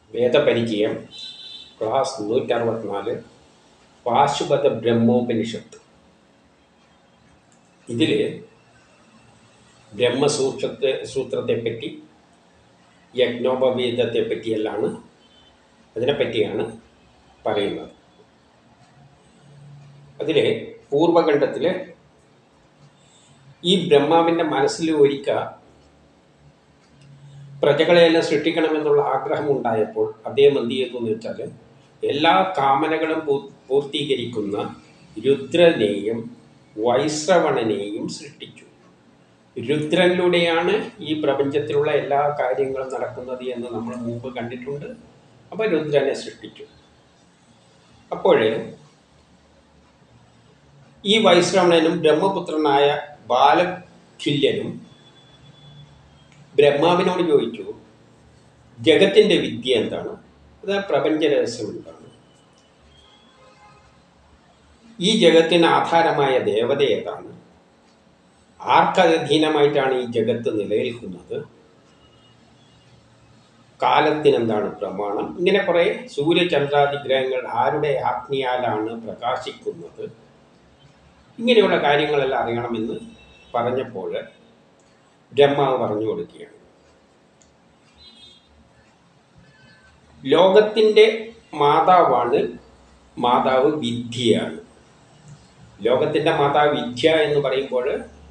വേദപരിചയം class നൂറ്ററുപത്തിനാല് പാശുപത ബ്രഹ്മോപനിഷത്ത് ഇതിൽ ബ്രഹ്മസൂത്രത്തെ സൂത്രത്തെപ്പറ്റി യജ്ഞോപവേദത്തെ പറ്റിയെല്ലാണ് അതിനെപ്പറ്റിയാണ് പറയുന്നത് അതിൽ പൂർവഖണ്ഡത്തിൽ ഈ ബ്രഹ്മാവിൻ്റെ മനസ്സിൽ ഒരിക്കൽ പ്രജകളെയെല്ലാം സൃഷ്ടിക്കണമെന്നുള്ള ആഗ്രഹം ഉണ്ടായപ്പോൾ അദ്ദേഹം എന്ത് ചെയ്തു എന്ന് വെച്ചാൽ എല്ലാ കാമനകളും പൂ- പൂർത്തീകരിക്കുന്ന രുദ്രനെയും വൈശ്രവണനെയും സൃഷ്ടിച്ചു രുദ്രനിലൂടെയാണ് ഈ പ്രപഞ്ചത്തിലുള്ള എല്ലാ കാര്യങ്ങളും നടക്കുന്നത് എന്ന് നമ്മൾ മുമ്പ് കണ്ടിട്ടുണ്ട് അപ്പോൾ രുദ്രനെ സൃഷ്ടിച്ചു അപ്പോൾ ഈ വൈശ്രവണനും ബ്രഹ്മപുത്രനായ ബാലഖില്യനും ബ്രഹ്മാവിനോട് ചോദിച്ചു ജഗത്തിൻ്റെ വിദ്യ എന്താണ് അത് പ്രപഞ്ച രഹസ്യം എന്താണ് ഈ ജഗത്തിന് ആധാരമായ ദേവത ഏതാണ് ആർക്കധീനമായിട്ടാണ് ഈ ജഗത്ത് നിലനിൽക്കുന്നത് കാലത്തിനെന്താണ് പ്രമാണം ഇങ്ങനെ കുറേ സൂര്യചന്ദ്രാദി ഗ്രഹങ്ങൾ ആരുടെ ആജ്ഞയാലാണ് പ്രകാശിക്കുന്നത് ഇങ്ങനെയുള്ള കാര്യങ്ങളെല്ലാം അറിയണമെന്ന് പറഞ്ഞപ്പോൾ ബ്രഹ്മാവ് പറഞ്ഞു കൊടുക്കുകയാണ് ലോകത്തിൻ്റെ മാതാവാണ് മാതാവ് വിദ്യയാണ് ലോകത്തിൻ്റെ മാതാവ് വിദ്യ എന്ന് പറയുമ്പോൾ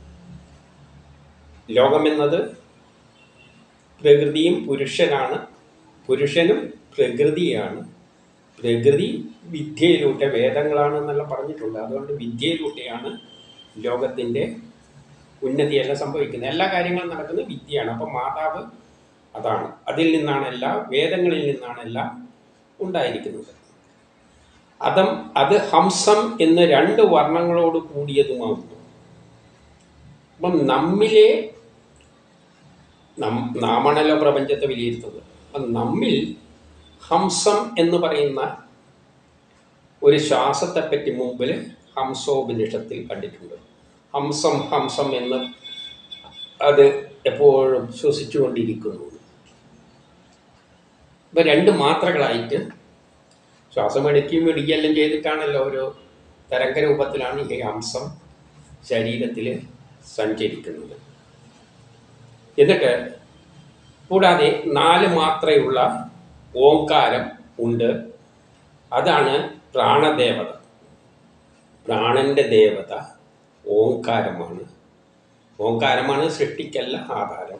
ലോകമെന്നത് പ്രകൃതിയും പുരുഷനാണ് പുരുഷനും പ്രകൃതിയാണ് പ്രകൃതി വിദ്യയിലൂടെ വേദങ്ങളാണ് എന്നെല്ലാം പറഞ്ഞിട്ടുണ്ട് അതുകൊണ്ട് വിദ്യയിലൂടെയാണ് ലോകത്തിൻ്റെ ഉന്നതിയെല്ലാം സംഭവിക്കുന്നത് എല്ലാ കാര്യങ്ങളും നടക്കുന്നത് വിദ്യയാണ് അപ്പം മാതാവ് അതാണ് അതിൽ നിന്നാണ് എല്ലാം വേദങ്ങളിൽ നിന്നാണ് എല്ലാം ഉണ്ടായിരിക്കുന്നത് അതം അത് ഹംസം എന്ന് രണ്ട് വർണ്ണങ്ങളോട് കൂടിയതുമാകുന്നു അപ്പം നമ്മിലെ നം നാമാണല്ലോ പ്രപഞ്ചത്തെ വിലയിരുത്തുന്നത് അപ്പം നമ്മിൽ ഹംസം എന്ന് പറയുന്ന ഒരു ശ്വാസത്തെപ്പറ്റി മുമ്പിൽ ഹംസോപനിഷത്തിൽ കണ്ടിട്ടുണ്ട് ഹംസം ഹംസം എന്ന് അത് എപ്പോഴും ശ്വസിച്ചുകൊണ്ടിരിക്കുന്നു ഇപ്പം രണ്ട് മാത്രകളായിട്ട് ശ്വാസം എടുക്കുകയും ഇടുകയെല്ലാം ചെയ്തിട്ടാണല്ലോ ഒരു തരംഗ രൂപത്തിലാണ് ഈ ഹംസം ശരീരത്തിൽ സഞ്ചരിക്കുന്നത് എന്നിട്ട് കൂടാതെ നാല് മാത്രയുള്ള ഓംകാരം ഉണ്ട് അതാണ് പ്രാണദേവത പ്രാണന്റെ ദേവത ഓംകാരമാണ് ഓംകാരമാണ് സൃഷ്ടിക്കല്ല ആധാരം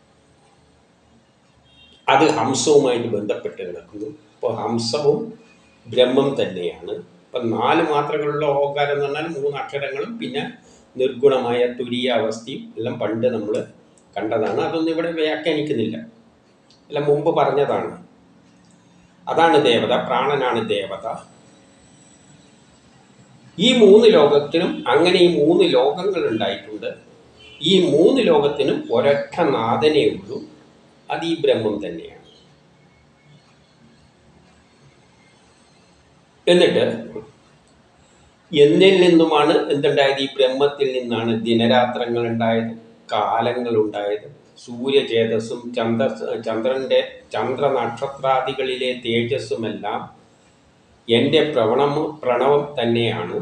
അത് ഹംസവുമായിട്ട് ബന്ധപ്പെട്ട് കിടക്കുന്നു അപ്പോൾ ഹംസവും ബ്രഹ്മം തന്നെയാണ് ഇപ്പം നാല് മാത്രകളുള്ള ഓങ്കാരം എന്ന് പറഞ്ഞാൽ മൂന്ന് അക്ഷരങ്ങളും പിന്നെ നിർഗുണമായ തുരീയ അവസ്ഥയും എല്ലാം പണ്ട് നമ്മൾ കണ്ടതാണ് അതൊന്നും ഇവിടെ വ്യാഖ്യാനിക്കുന്നില്ല എല്ലാം മുമ്പ് പറഞ്ഞതാണ് അതാണ് ദേവത പ്രാണനാണ് ദേവത ഈ മൂന്ന് ലോകത്തിനും അങ്ങനെ ഈ മൂന്ന് ലോകങ്ങൾ ഉണ്ടായിട്ടുണ്ട് ഈ മൂന്ന് ലോകത്തിനും ഒരൊറ്റ നാഥനേ ഉള്ളൂ അത് ഈ ബ്രഹ്മം തന്നെയാണ് എന്നിട്ട് എന്നിൽ നിന്നുമാണ് എന്തുണ്ടായത് ഈ ബ്രഹ്മത്തിൽ നിന്നാണ് ദിനരാത്രങ്ങൾ ഉണ്ടായത് കാലങ്ങൾ ഉണ്ടായത് സൂര്യചേതസ്സും ചന്ദ്ര ചന്ദ്രൻ്റെ ചന്ദ്രനക്ഷത്രാദികളിലെ തേജസ്സുമെല്ലാം എൻ്റെ പ്രവണം പ്രണവം തന്നെയാണ്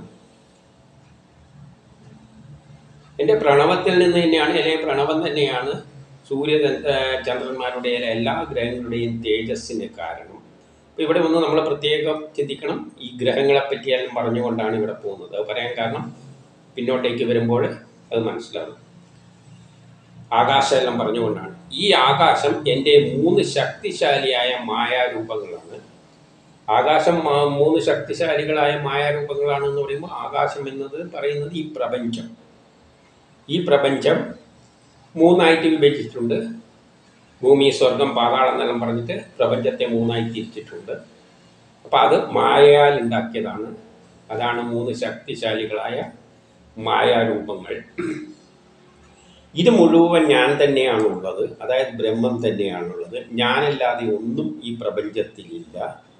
എൻ്റെ പ്രണവത്തിൽ നിന്ന് തന്നെയാണ് അല്ലെങ്കിൽ പ്രണവം തന്നെയാണ് സൂര്യ ഏർ ചന്ദ്രന്മാരുടെ എല്ലാ ഗ്രഹങ്ങളുടെയും തേജസ്സിന് കാരണം അപ്പോൾ ഇവിടെ ഒന്ന് നമ്മൾ പ്രത്യേകം ചിന്തിക്കണം ഈ ഗ്രഹങ്ങളെ പറ്റിയെല്ലാം പറഞ്ഞുകൊണ്ടാണ് ഇവിടെ പോകുന്നത് അത് പറയാൻ കാരണം പിന്നോട്ടേക്ക് വരുമ്പോൾ അത് മനസ്സിലാവും ആകാശമെല്ലാം പറഞ്ഞുകൊണ്ടാണ് ഈ ആകാശം എൻ്റെ മൂന്ന് ശക്തിശാലിയായ മായാരൂപങ്ങളാണ് ആകാശം മാ- മൂന്ന് ശക്തിശാലികളായ മായാരൂപങ്ങളാണെന്ന് പറയുമ്പോൾ ആകാശം എന്നത് പറയുന്നത് ഈ പ്രപഞ്ചം ഈ പ്രപഞ്ചം മൂന്നായിട്ട് വിഭജിച്ചിട്ടുണ്ട് ഭൂമി സ്വർഗം പാതാളം എന്നെല്ലാം പറഞ്ഞിട്ട് പ്രപഞ്ചത്തെ മൂന്നായി തിരിച്ചിട്ടുണ്ട് അപ്പം അത് മായയാൽ ഉണ്ടാക്കിയതാണ് അതാണ് മൂന്ന് ശക്തിശാലികളായ മായാരൂപങ്ങൾ ഇത് മുഴുവൻ ഞാൻ തന്നെയാണുള്ളത് അതായത് ബ്രഹ്മം തന്നെയാണുള്ളത് ഞാനല്ലാതെ ഒന്നും ഈ പ്രപഞ്ചത്തിലില്ല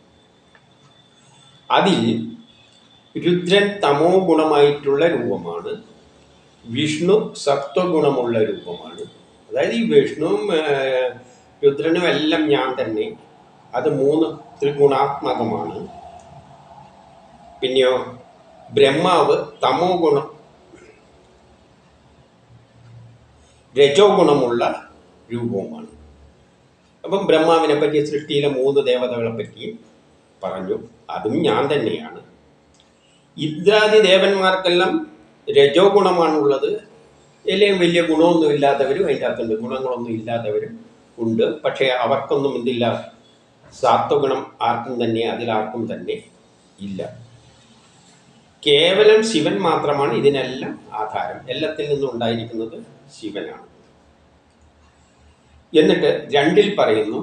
അതിൽ രുദ്രൻ തമോ ഗുണമായിട്ടുള്ള രൂപമാണ് വിഷ്ണു സത്വഗുണമുള്ള രൂപമാണ് അതായത് ഈ വിഷ്ണുവും ഏർ, രുദ്രനും എല്ലാം ഞാൻ തന്നെ അത് മൂന്ന് ത്രിഗുണാത്മകമാണ് പിന്നെയോ ബ്രഹ്മാവ് തമോ ഗുണം രജോ ഗുണമുള്ള രൂപവുമാണ് അപ്പം ബ്രഹ്മാവിനെ പറ്റി സൃഷ്ടിയിലെ മൂന്ന് ദേവതകളെ പറ്റി പറഞ്ഞു അതും ഞാൻ തന്നെയാണ് ഇത്രാദി ദേവന്മാർക്കെല്ലാം രജോ ഗുണമാണുള്ളത് അല്ലെങ്കിൽ വലിയ ഗുണമൊന്നും ഇല്ലാത്തവരും അതിൻ്റെ അകത്തുണ്ട് ഗുണങ്ങളൊന്നും ഇല്ലാത്തവരും ഉണ്ട് പക്ഷേ അവർക്കൊന്നും എന്തില്ല സാത്വഗുണം ആർക്കും തന്നെ അതിലാർക്കും തന്നെ ഇല്ല കേവലം ശിവൻ മാത്രമാണ് ഇതിനെല്ലാം ആധാരം എല്ലാത്തിൽ നിന്നും ഉണ്ടായിരിക്കുന്നത് ശിവനാണ് എന്നിട്ട് രണ്ടിൽ പറയുന്നു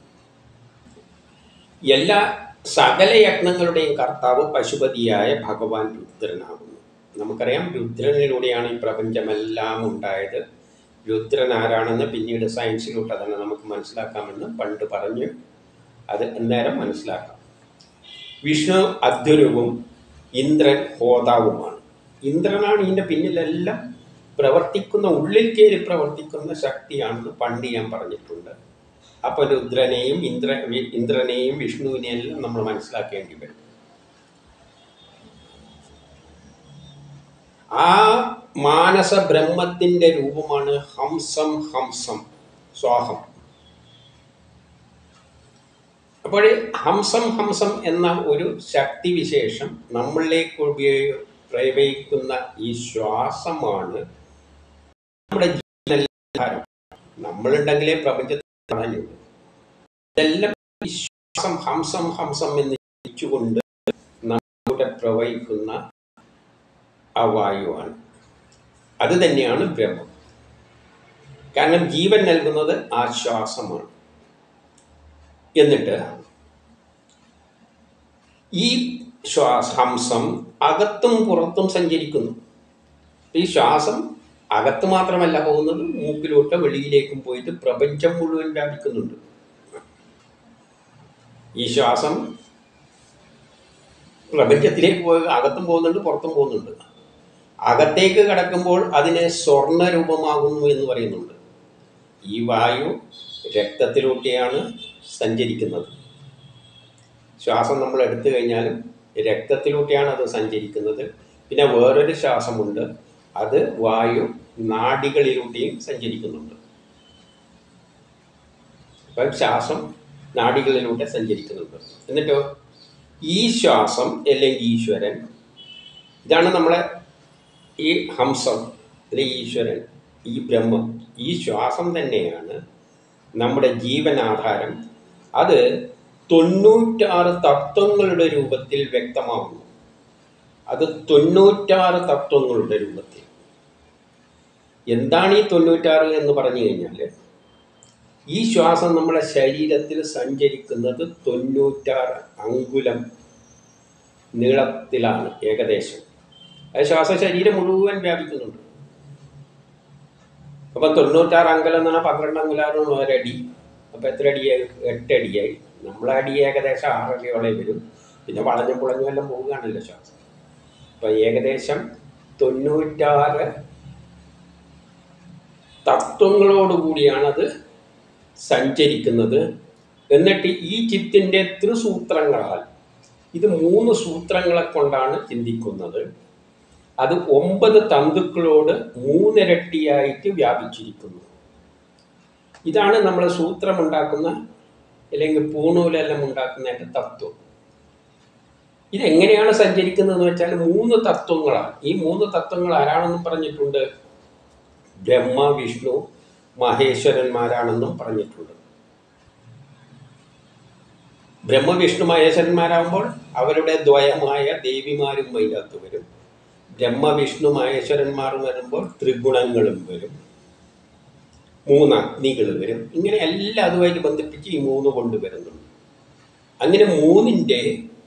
എല്ലാ സകല യജ്ഞങ്ങളുടെയും കർത്താവ് പശുപതിയായ ഭഗവാൻ രുദ്രനാകുന്നു നമുക്കറിയാം രുദ്രനിലൂടെയാണ് ഈ പ്രപഞ്ചമെല്ലാം ഉണ്ടായത് രുദ്രൻ ആരാണെന്ന് പിന്നീട് സയൻസിലൂടെ തന്നെ നമുക്ക് മനസ്സിലാക്കാമെന്ന് പണ്ട് പറഞ്ഞു അത് അന്നേരം മനസ്സിലാക്കാം വിഷ്ണു അധ്വരവും ഇന്ദ്രൻ ഹോതാവുമാണ് ഇന്ദ്രനാണ് ഇതിൻ്റെ പിന്നിലെല്ലാം പ്രവർത്തിക്കുന്ന ഉള്ളിൽ കയറി പ്രവർത്തിക്കുന്ന ശക്തിയാണെന്ന് പണ്ട് ഞാൻ പറഞ്ഞിട്ടുണ്ട് അപ്പോൾ രുദ്രനെയും ഇന്ദ്ര വി- ഇന്ദ്രനെയും വിഷ്ണുവിനെയും എല്ലാം നമ്മൾ മനസ്സിലാക്കേണ്ടി വരും ആ മാനസ ബ്രഹ്മത്തിന്റെ രൂപമാണ് ഹംസം ഹംസം സ്വാഹം അപ്പോൾ ഹംസം ഹംസം എന്ന ഒരു ശക്തിവിശേഷം നമ്മളിലേക്ക് ഉപയോഗ പ്രയോഗിക്കുന്ന ഈ ശ്വാസമാണ് നമ്മുടെ ജീവനെല്ലാം നമ്മളുണ്ടെങ്കിലേ പ്രപഞ്ചത്തിൽ പറഞ്ഞുള്ളൂ ഇതെല്ലാം ഈ ശ്വാസം ഹംസം ഹംസം എന്ന് ജപിച്ചുകൊണ്ട് നമ്മുടെ പ്രവഹിക്കുന്ന ആ വായുവാണ് അത് തന്നെയാണ് ബ്രഹ്മം കാരണം ജീവൻ നൽകുന്നത് ആ ശ്വാസമാണ് എന്നിട്ട് ഈ ശ്വാസ ഹംസം അകത്തും പുറത്തും സഞ്ചരിക്കുന്നു ഈ ശ്വാസം അകത്ത് മാത്രമല്ല പോകുന്നത് മൂക്കിലോട്ട് വെളിയിലേക്കും പോയിട്ട് പ്രപഞ്ചം മുഴുവൻ വ്യാപിക്കുന്നുണ്ട് ഈ ശ്വാസം പ്രപഞ്ചത്തിലേക്ക് പോയി അകത്തും പോകുന്നുണ്ട് പുറത്തും പോകുന്നുണ്ട് അകത്തേക്ക് കടക്കുമ്പോൾ അതിനെ സ്വർണ്ണ രൂപമാകുന്നു എന്ന് പറയുന്നുണ്ട് ഈ വായു രക്തത്തിലൂടെയാണ് സഞ്ചരിക്കുന്നത് ശ്വാസം നമ്മൾ എടുത്തു കഴിഞ്ഞാലും രക്തത്തിലൂടെയാണ് അത് സഞ്ചരിക്കുന്നത് പിന്നെ വേറൊരു ശ്വാസമുണ്ട് അത് വായു നാഡികളിലൂടെയും സഞ്ചരിക്കുന്നുണ്ട് അപ്പം ശ്വാസം നാഡികളിലൂടെ സഞ്ചരിക്കുന്നുണ്ട് എന്നിട്ടോ ഈ ശ്വാസം അല്ലെങ്കിൽ ഈശ്വരൻ ഇതാണ് നമ്മളെ ഈ ഹംസം അല്ലെങ്കിൽ ഈശ്വരൻ ഈ ബ്രഹ്മം ഈ ശ്വാസം തന്നെയാണ് നമ്മുടെ ജീവനാധാരം അത് തൊണ്ണൂറ്റാറ് തത്വങ്ങളുടെ രൂപത്തിൽ വ്യക്തമാകുന്നു അത് തൊണ്ണൂറ്റാറ് തത്വങ്ങളുടെ രൂപത്തിൽ എന്താണ് ഈ തൊണ്ണൂറ്റാറ് എന്ന് പറഞ്ഞു കഴിഞ്ഞാൽ ഈ ശ്വാസം നമ്മുടെ ശരീരത്തിൽ സഞ്ചരിക്കുന്നത് തൊണ്ണൂറ്റാറ് അങ്കുലം നീളത്തിലാണ് ഏകദേശം അത് ശ്വാസ ശരീരം മുഴുവൻ വ്യാപിക്കുന്നുണ്ട് അപ്പം തൊണ്ണൂറ്റാറ് അങ്കലം എന്ന് പറഞ്ഞാൽ പന്ത്രണ്ട് അങ്കുലാറും ഒരടി അപ്പം എത്ര അടിയായി എട്ടടിയായി നമ്മളെ അടി ഏകദേശം ആറടിയോളം വരും പിന്നെ വളഞ്ഞും പുളഞ്ഞും എല്ലാം പോവുകയാണല്ലോ ശ്വാസം അപ്പം ഏകദേശം തൊണ്ണൂറ്റാറ് തത്വങ്ങളോടുകൂടിയാണത് സഞ്ചരിക്കുന്നത് എന്നിട്ട് ഈ ചിത്തിൻ്റെ ത്രിസൂത്രങ്ങളാൽ ഇത് മൂന്ന് സൂത്രങ്ങളെ കൊണ്ടാണ് ചിന്തിക്കുന്നത് അത് ഒമ്പത് തന്തുക്കളോട് മൂന്നിരട്ടിയായിട്ട് വ്യാപിച്ചിരിക്കുന്നു ഇതാണ് നമ്മൾ സൂത്രമുണ്ടാക്കുന്ന അല്ലെങ്കിൽ പൂണൂലെല്ലാം ഉണ്ടാക്കുന്നതിൻ്റെ തത്വം ഇതെങ്ങനെയാണ് സഞ്ചരിക്കുന്നതെന്ന് വെച്ചാൽ മൂന്ന് തത്വങ്ങളാണ് ഈ മൂന്ന് തത്വങ്ങൾ ആരാണെന്നും പറഞ്ഞിട്ടുണ്ട് ബ്രഹ്മ വിഷ്ണു മഹേശ്വരന്മാരാണെന്നും പറഞ്ഞിട്ടുണ്ട് ബ്രഹ്മ വിഷ്ണു മഹേശ്വരന്മാരാകുമ്പോൾ അവരുടെ ദ്വയമായ ദേവിമാരും അതിനകത്ത് വരും ബ്രഹ്മ വിഷ്ണു മഹേശ്വരന്മാർ വരുമ്പോൾ ത്രിഗുണങ്ങളും വരും മൂന്ന് അഗ്നികൾ വരും ഇങ്ങനെ എല്ലാം അതുമായിട്ട് ബന്ധിപ്പിച്ച് ഈ മൂന്ന് കൊണ്ടുവരുന്നുണ്ട് അങ്ങനെ മൂന്നിൻ്റെ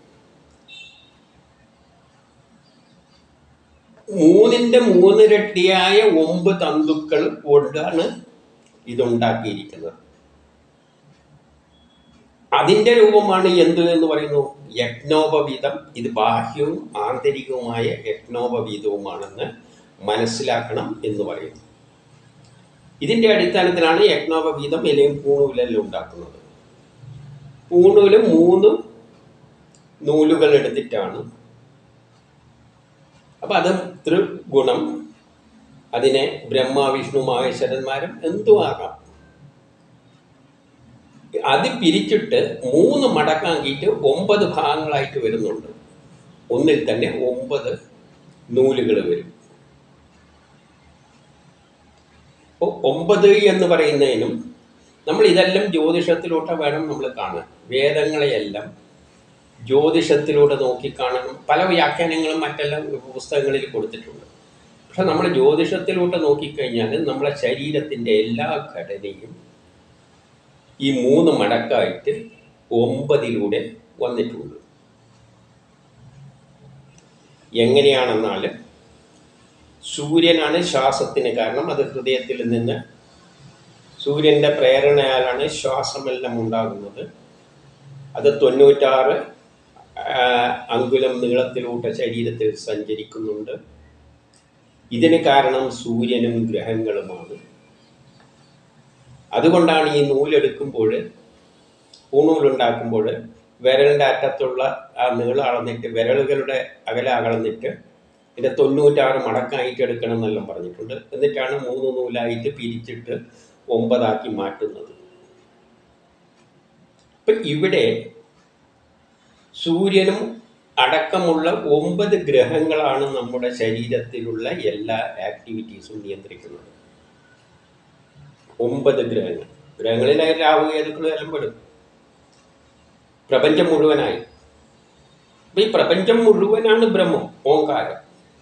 മൂന്നിൻ്റെ മൂന്നിരട്ടിയായ ഒമ്പ് തന്തുക്കൾ കൊണ്ടാണ് ഇതുണ്ടാക്കിയിരിക്കുന്നത് അതിൻ്റെ രൂപമാണ് എന്ത് എന്ന് പറയുന്നു യജ്ഞോപവീതം ഇത് ബാഹ്യവും ആന്തരികവുമായ യജ്ഞോപവീതവുമാണെന്ന് മനസ്സിലാക്കണം എന്ന് പറയുന്നു ഇതിൻ്റെ അടിസ്ഥാനത്തിലാണ് യജ്ഞോപവീതം ഇലയും പൂണൂലെല്ലാം ഉണ്ടാക്കുന്നത് ഊണൂല് മൂന്ന് നൂലുകൾ എടുത്തിട്ടാണ് അപ്പം അത് ത്രിഗുണം അതിനെ ബ്രഹ്മ വിഷ്ണു മഹേശ്വരന്മാരും എന്തും ആകാം അത് പിരിച്ചിട്ട് മൂന്ന് മടക്കാക്കിയിട്ട് ഒമ്പത് ഭാഗങ്ങളായിട്ട് വരുന്നുണ്ട് ഒന്നിൽ തന്നെ ഒമ്പത് നൂലുകൾ വരും അപ്പോൾ ഒമ്പത് എന്ന് പറയുന്നതിനും നമ്മൾ ഇതെല്ലാം ജ്യോതിഷത്തിലൂടെ വേണം നമ്മൾ കാണാൻ വേദങ്ങളെയെല്ലാം ജ്യോതിഷത്തിലൂടെ നോക്കിക്കാണണം പല വ്യാഖ്യാനങ്ങളും മറ്റെല്ലാം പുസ്തകങ്ങളിൽ കൊടുത്തിട്ടുണ്ട് പക്ഷെ നമ്മൾ ജ്യോതിഷത്തിലൂടെ നോക്കിക്കഴിഞ്ഞാൽ നമ്മളെ ശരീരത്തിൻ്റെ എല്ലാ ഘടനയും ഈ മൂന്ന് മടക്കായിട്ട് ഒമ്പതിലൂടെ വന്നിട്ടുണ്ട് എങ്ങനെയാണെന്നാൽ സൂര്യനാണ് ശ്വാസത്തിന് കാരണം അത് ഹൃദയത്തിൽ നിന്ന് സൂര്യൻ്റെ പ്രേരണയാലാണ് ശ്വാസമെല്ലാം ഉണ്ടാകുന്നത് അത് തൊണ്ണൂറ്റാറ് ആ, അങ്കുലം നീളത്തിലൂടെ ശരീരത്തിൽ സഞ്ചരിക്കുന്നുണ്ട് ഇതിന് കാരണം സൂര്യനും ഗ്രഹങ്ങളുമാണ് അതുകൊണ്ടാണ് ഈ നൂലെടുക്കുമ്പോൾ പൂണൂലുണ്ടാക്കുമ്പോൾ വിരലിൻ്റെ അറ്റത്തുള്ള ആ നീളം അളന്നിട്ട് വിരലുകളുടെ അകല അളന്നിട്ട് ഇതിൻ്റെ തൊണ്ണൂറ്റാറ് മടക്കായിട്ട് എടുക്കണം എന്നെല്ലാം പറഞ്ഞിട്ടുണ്ട് എന്നിട്ടാണ് മൂന്ന് നൂലായിട്ട് പിരിച്ചിട്ട് ഒമ്പതാക്കി മാറ്റുന്നത് ഇപ്പം ഇവിടെ സൂര്യനും അടക്കമുള്ള ഒമ്പത് ഗ്രഹങ്ങളാണ് നമ്മുടെ ശരീരത്തിലുള്ള എല്ലാ ആക്ടിവിറ്റീസും നിയന്ത്രിക്കുന്നത് ഒമ്പത് ഗ്രഹങ്ങൾ ഗ്രഹങ്ങളിലായി രാഹു കേതുക്കളും എല്ലാം പെടും പ്രപഞ്ചം മുഴുവനായി അപ്പൊ ഈ പ്രപഞ്ചം മുഴുവനാണ് ബ്രഹ്മം ഓങ്കാരം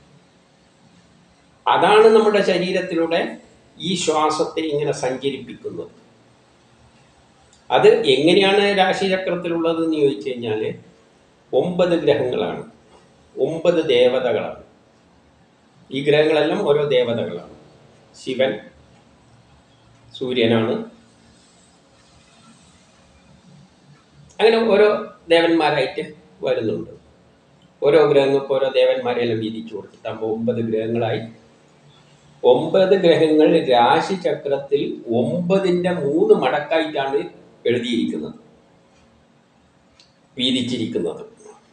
അതാണ് നമ്മുടെ ശരീരത്തിലൂടെ ഈ ശ്വാസത്തെ ഇങ്ങനെ സഞ്ചരിപ്പിക്കുന്നത് അത് എങ്ങനെയാണ് രാശിചക്രത്തിലുള്ളത് എന്ന് ചോദിച്ചു കഴിഞ്ഞാൽ ഒമ്പത് ഗ്രഹങ്ങളാണ് ഒമ്പത് ദേവതകളാണ് ഈ ഗ്രഹങ്ങളെല്ലാം ഓരോ ദേവതകളാണ് ശിവൻ സൂര്യനാണ് അങ്ങനെ ഓരോ ദേവന്മാരായിട്ട് വരുന്നുണ്ട് ഓരോ ഗ്രഹങ്ങൾക്ക് ഓരോ ദേവന്മാരെല്ലാം വീതിച്ചു കൊടുത്തിട്ടാകുമ്പോൾ ഒമ്പത് ഗ്രഹങ്ങളായി ഒമ്പത് ഗ്രഹങ്ങൾ രാശിചക്രത്തിൽ ഒമ്പതിൻ്റെ മൂന്ന് മടക്കായിട്ടാണ് എഴുതിയിരിക്കുന്നത് വീതിച്ചിരിക്കുന്നത്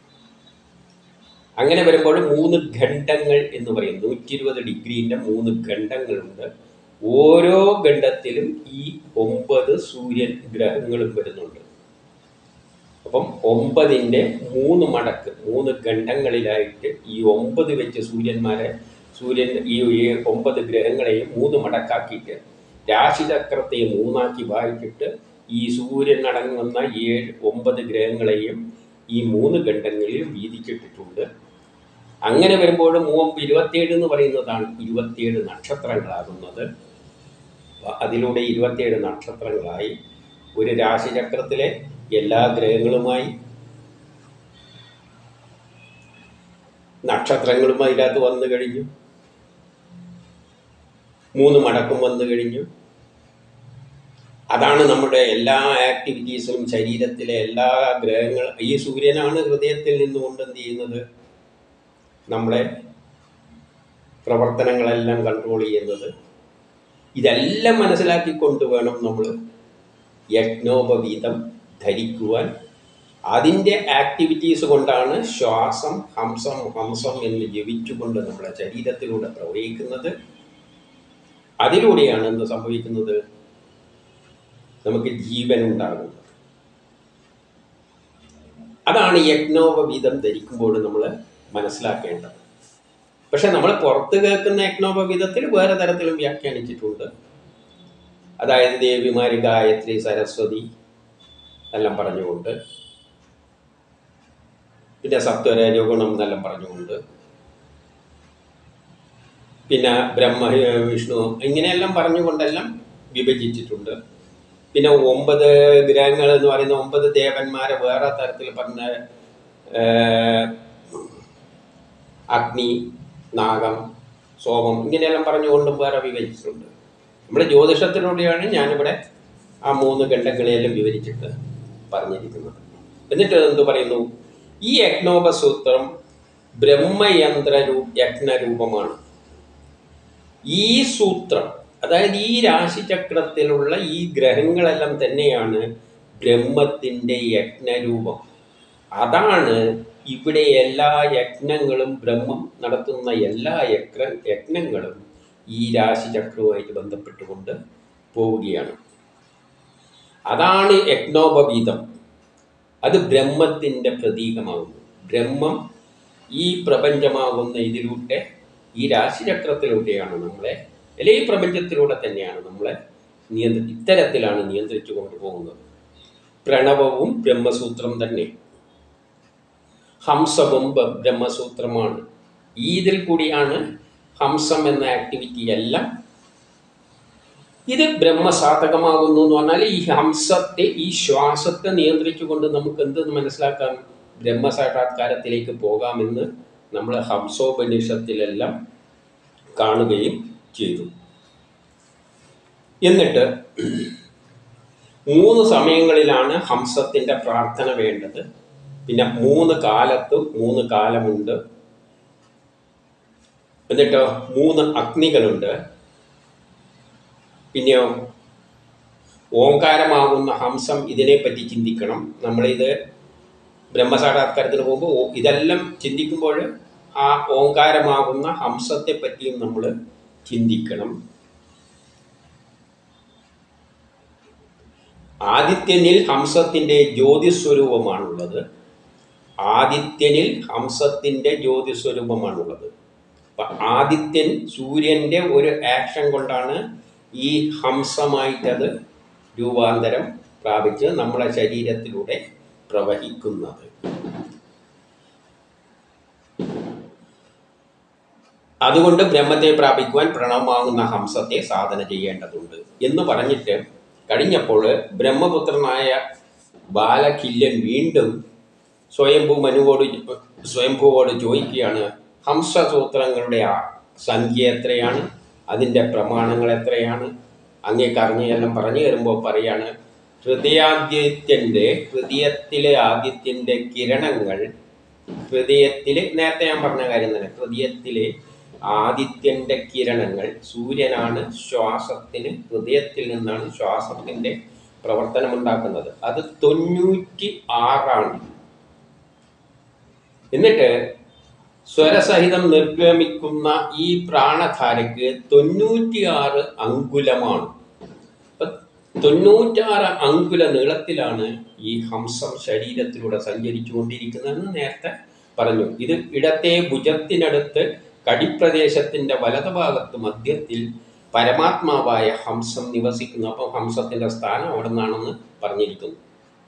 അങ്ങനെ വരുമ്പോൾ മൂന്ന് ഖണ്ഡങ്ങൾ എന്ന് പറയും നൂറ്റി ഇരുപത് ഡിഗ്രീൻ്റെ മൂന്ന് ഖണ്ഡങ്ങളുണ്ട് ഓരോ ഖണ്ഡത്തിലും ഈ ഒമ്പത് സൂര്യൻ ഗ്രഹങ്ങളും വരുന്നുണ്ട് അപ്പം ഒമ്പതിൻ്റെ മൂന്ന് മടക്ക് മൂന്ന് ഖണ്ഡങ്ങളിലായിട്ട് ഈ ഒമ്പത് വെച്ച് സൂര്യന്മാരെ സൂര്യൻ ഈ ഈ ഒമ്പത് ഗ്രഹങ്ങളെയും മൂന്ന് മടക്കാക്കിയിട്ട് രാശിചക്രത്തെ മൂന്നാക്കി വായിച്ചിട്ട് ഈ സൂര്യൻ അടങ്ങുന്ന ഏഴ് ഒമ്പത് ഗ്രഹങ്ങളെയും ഈ മൂന്ന് ഖണ്ഡങ്ങളിൽ വീതിച്ചിട്ടിട്ടുണ്ട് അങ്ങനെ വരുമ്പോൾ മൂവമ്പ് ഇരുപത്തിയേഴ് എന്ന് പറയുന്നതാണ് ഇരുപത്തിയേഴ് നക്ഷത്രങ്ങളാകുന്നത് അപ്പൊ അതിലൂടെ ഇരുപത്തിയേഴ് നക്ഷത്രങ്ങളായി ഒരു രാശിചക്രത്തിലെ എല്ലാ ഗ്രഹങ്ങളുമായി നക്ഷത്രങ്ങളും അതിനകത്ത് വന്നു കഴിഞ്ഞു മൂന്ന് മടക്കും വന്നു കഴിഞ്ഞു അതാണ് നമ്മുടെ എല്ലാ ആക്ടിവിറ്റീസും ശരീരത്തിലെ എല്ലാ ഗ്രഹങ്ങൾ ഈ സൂര്യനാണ് ഹൃദയത്തിൽ നിന്നുകൊണ്ട് എന്ത് ചെയ്യുന്നത് നമ്മളെ പ്രവർത്തനങ്ങളെല്ലാം കൺട്രോൾ ചെയ്യുന്നത് ഇതെല്ലാം മനസ്സിലാക്കിക്കൊണ്ട് വേണം നമ്മൾ യജ്ഞോപവീതം ധരിക്കുവാൻ അതിൻ്റെ ആക്ടിവിറ്റീസ് കൊണ്ടാണ് ശ്വാസം ഹംസം ഹംസം എന്ന് ജപിച്ചുകൊണ്ട് നമ്മുടെ ശരീരത്തിലൂടെ പ്രവഹിക്കുന്നത് അതിലൂടെയാണ് എന്ത് സംഭവിക്കുന്നത് നമുക്ക് ജീവൻ ഉണ്ടാകുന്നത് അതാണ് യജ്ഞോപവീതം ധരിക്കുമ്പോൾ നമ്മൾ മനസ്സിലാക്കേണ്ടത് പക്ഷെ നമ്മൾ പുറത്ത് കേൾക്കുന്ന യജ്ഞോപവീതത്തിൽ വേറെ തരത്തിലും വ്യാഖ്യാനിച്ചിട്ടുണ്ട് അതായത് ദേവിമാര് ഗായത്രി സരസ്വതി എല്ലാം പറഞ്ഞുകൊണ്ട് പിന്നെ സത്വരജോഗുണം എന്നെല്ലാം പറഞ്ഞുകൊണ്ട് പിന്നെ ബ്രഹ്മ വിഷ്ണു ഇങ്ങനെയെല്ലാം പറഞ്ഞുകൊണ്ടെല്ലാം വിഭജിച്ചിട്ടുണ്ട് പിന്നെ ഒമ്പത് ഗ്രഹങ്ങൾ എന്ന് പറയുന്ന ഒമ്പത് ദേവന്മാരെ വേറെ തരത്തിൽ പറഞ്ഞ ഏർ, അഗ്നി നാഗം സോമം ഇങ്ങനെയെല്ലാം പറഞ്ഞുകൊണ്ടും വേറെ വിവരിച്ചിട്ടുണ്ട് നമ്മുടെ ജ്യോതിഷത്തിലൂടെയാണ് ഞാനിവിടെ ആ മൂന്ന് ഖണ്ഡങ്ങളെയെല്ലാം വിവരിച്ചിട്ട് പറഞ്ഞിരിക്കുന്നത് എന്നിട്ട് എന്ത് പറയുന്നു ഈ യജ്ഞോപസൂത്രം ബ്രഹ്മയന്ത്ര രൂ യജ്ഞരൂപമാണ് ഈ സൂത്രം അതായത് ഈ രാശിചക്രത്തിലുള്ള ഈ ഗ്രഹങ്ങളെല്ലാം തന്നെയാണ് ബ്രഹ്മത്തിൻ്റെ യജ്ഞരൂപം അതാണ് ഇവിടെ എല്ലാ യജ്ഞങ്ങളും ബ്രഹ്മം നടത്തുന്ന എല്ലാ യജ്ഞ യജ്ഞങ്ങളും ഈ രാശിചക്രവുമായിട്ട് ബന്ധപ്പെട്ടുകൊണ്ട് പോവുകയാണ് അതാണ് യജ്ഞോപവീതം അത് ബ്രഹ്മത്തിൻ്റെ പ്രതീകമാകുന്നു ബ്രഹ്മം ഈ പ്രപഞ്ചമാകുന്ന ഇതിലൂടെ ഈ രാശിചക്രത്തിലൂടെയാണ് നമ്മളെ അല്ലെ ഈ പ്രപഞ്ചത്തിലൂടെ തന്നെയാണ് നമ്മളെ നിയന്ത്രി ഇത്തരത്തിലാണ് നിയന്ത്രിച്ചു കൊണ്ടുപോകുന്നത് പ്രണവവും ബ്രഹ്മസൂത്രം തന്നെ ഹംസവും ബ- ബ്രഹ്മസൂത്രമാണ് ഈ ഇതിൽ കൂടിയാണ് ഹംസം എന്ന ആക്ടിവിറ്റി എല്ലാം ഇത് ബ്രഹ്മസാധകമാകുന്നു എന്ന് പറഞ്ഞാൽ ഈ ഹംസത്തെ ഈ ശ്വാസത്തെ നിയന്ത്രിച്ചുകൊണ്ട് നമുക്ക് എന്ത് മനസ്സിലാക്കാം ബ്രഹ്മസാക്ഷാത്കാരത്തിലേക്ക് പോകാമെന്ന് നമ്മൾ ഹംസോപനിഷത്തിലെല്ലാം കാണുകയും ചെയ്തു എന്നിട്ട് മൂന്ന് സമയങ്ങളിലാണ് ഹംസത്തിൻ്റെ പ്രാർത്ഥന വേണ്ടത് പിന്നെ മൂന്ന് കാലത്തും മൂന്ന് കാലമുണ്ട് എന്നിട്ടോ മൂന്ന് അഗ്നികളുണ്ട് പിന്നെയോ ഓങ്കാരമാകുന്ന ഹംസം ഇതിനെപ്പറ്റി ചിന്തിക്കണം നമ്മളിത് ബ്രഹ്മസാക്ഷാത്കാരത്തിന് പോകുമ്പോൾ ഓ- ഇതെല്ലാം ചിന്തിക്കുമ്പോൾ ആ ഓങ്കാരമാകുന്ന ഹംസത്തെ പറ്റിയും നമ്മൾ ചിന്തിക്കണം ആദിത്യനിൽ ഹംസത്തിൻ്റെ ജ്യോതിസ്വരൂപമാണുള്ളത് ആദിത്യനിൽ ഹംസത്തിൻ്റെ ജ്യോതിസ്വരൂപമാണുള്ളത് അപ്പൊ ആദിത്യൻ സൂര്യൻ്റെ ഒരു ആക്ഷൻ കൊണ്ടാണ് ഈ ഹംസമായിട്ടത് രൂപാന്തരം പ്രാപിച്ച് നമ്മളെ ശരീരത്തിലൂടെ പ്രവഹിക്കുന്നത് അതുകൊണ്ട് ബ്രഹ്മത്തെ പ്രാപിക്കുവാൻ പ്രണവമാകുന്ന ഹംസത്തെ സാധന ചെയ്യേണ്ടതുണ്ട് എന്ന് പറഞ്ഞിട്ട് കഴിഞ്ഞപ്പോൾ ബ്രഹ്മപുത്രനായ ബാലകില്യൻ വീണ്ടും സ്വയംഭൂ മനുവോട് സ്വയംഭൂവോട് ചോദിക്കുകയാണ് ഹംസസൂത്രങ്ങളുടെ ആ സംഖ്യ എത്രയാണ് അതിൻ്റെ പ്രമാണങ്ങൾ എത്രയാണ് അങ്ങേക്ക് അറിഞ്ഞെല്ലാം പറഞ്ഞു തരുമ്പോൾ പറയാണ് ഹൃദയാദിത്യൻ്റെ ഹൃദയത്തിലെ ആദിത്യൻ്റെ കിരണങ്ങൾ ഹൃദയത്തിലെ നേരത്തെ ഞാൻ പറഞ്ഞ കാര്യം തന്നെ ഹൃദയത്തിലെ ആദിത്യൻ്റെ കിരണങ്ങൾ സൂര്യനാണ് ശ്വാസത്തിന് ഹൃദയത്തിൽ നിന്നാണ് ശ്വാസത്തിൻ്റെ പ്രവർത്തനം ഉണ്ടാക്കുന്നത് അത് തൊണ്ണൂറ്റി ആറാണ് എന്നിട്ട് സ്വരസഹിതം നിർഗമിക്കുന്ന ഈ പ്രാണധാരയ്ക്ക് തൊണ്ണൂറ്റിയാറ് അങ്കുലമാണ് അപ്പൊ തൊണ്ണൂറ്റാറ് അങ്കുല നീളത്തിലാണ് ഈ ഹംസം ശരീരത്തിലൂടെ സഞ്ചരിച്ചു കൊണ്ടിരിക്കുന്നതെന്ന് നേരത്തെ പറഞ്ഞു ഇത് ഇടത്തെ ഭുജത്തിനടുത്ത് കടിപ്രദേശത്തിന്റെ വലതുഭാഗത്ത് മധ്യത്തിൽ പരമാത്മാവായ ഹംസം നിവസിക്കുന്നു അപ്പം ഹംസത്തിന്റെ സ്ഥാനം അവിടെ നിന്നാണെന്ന് പറഞ്ഞിരിക്കുന്നു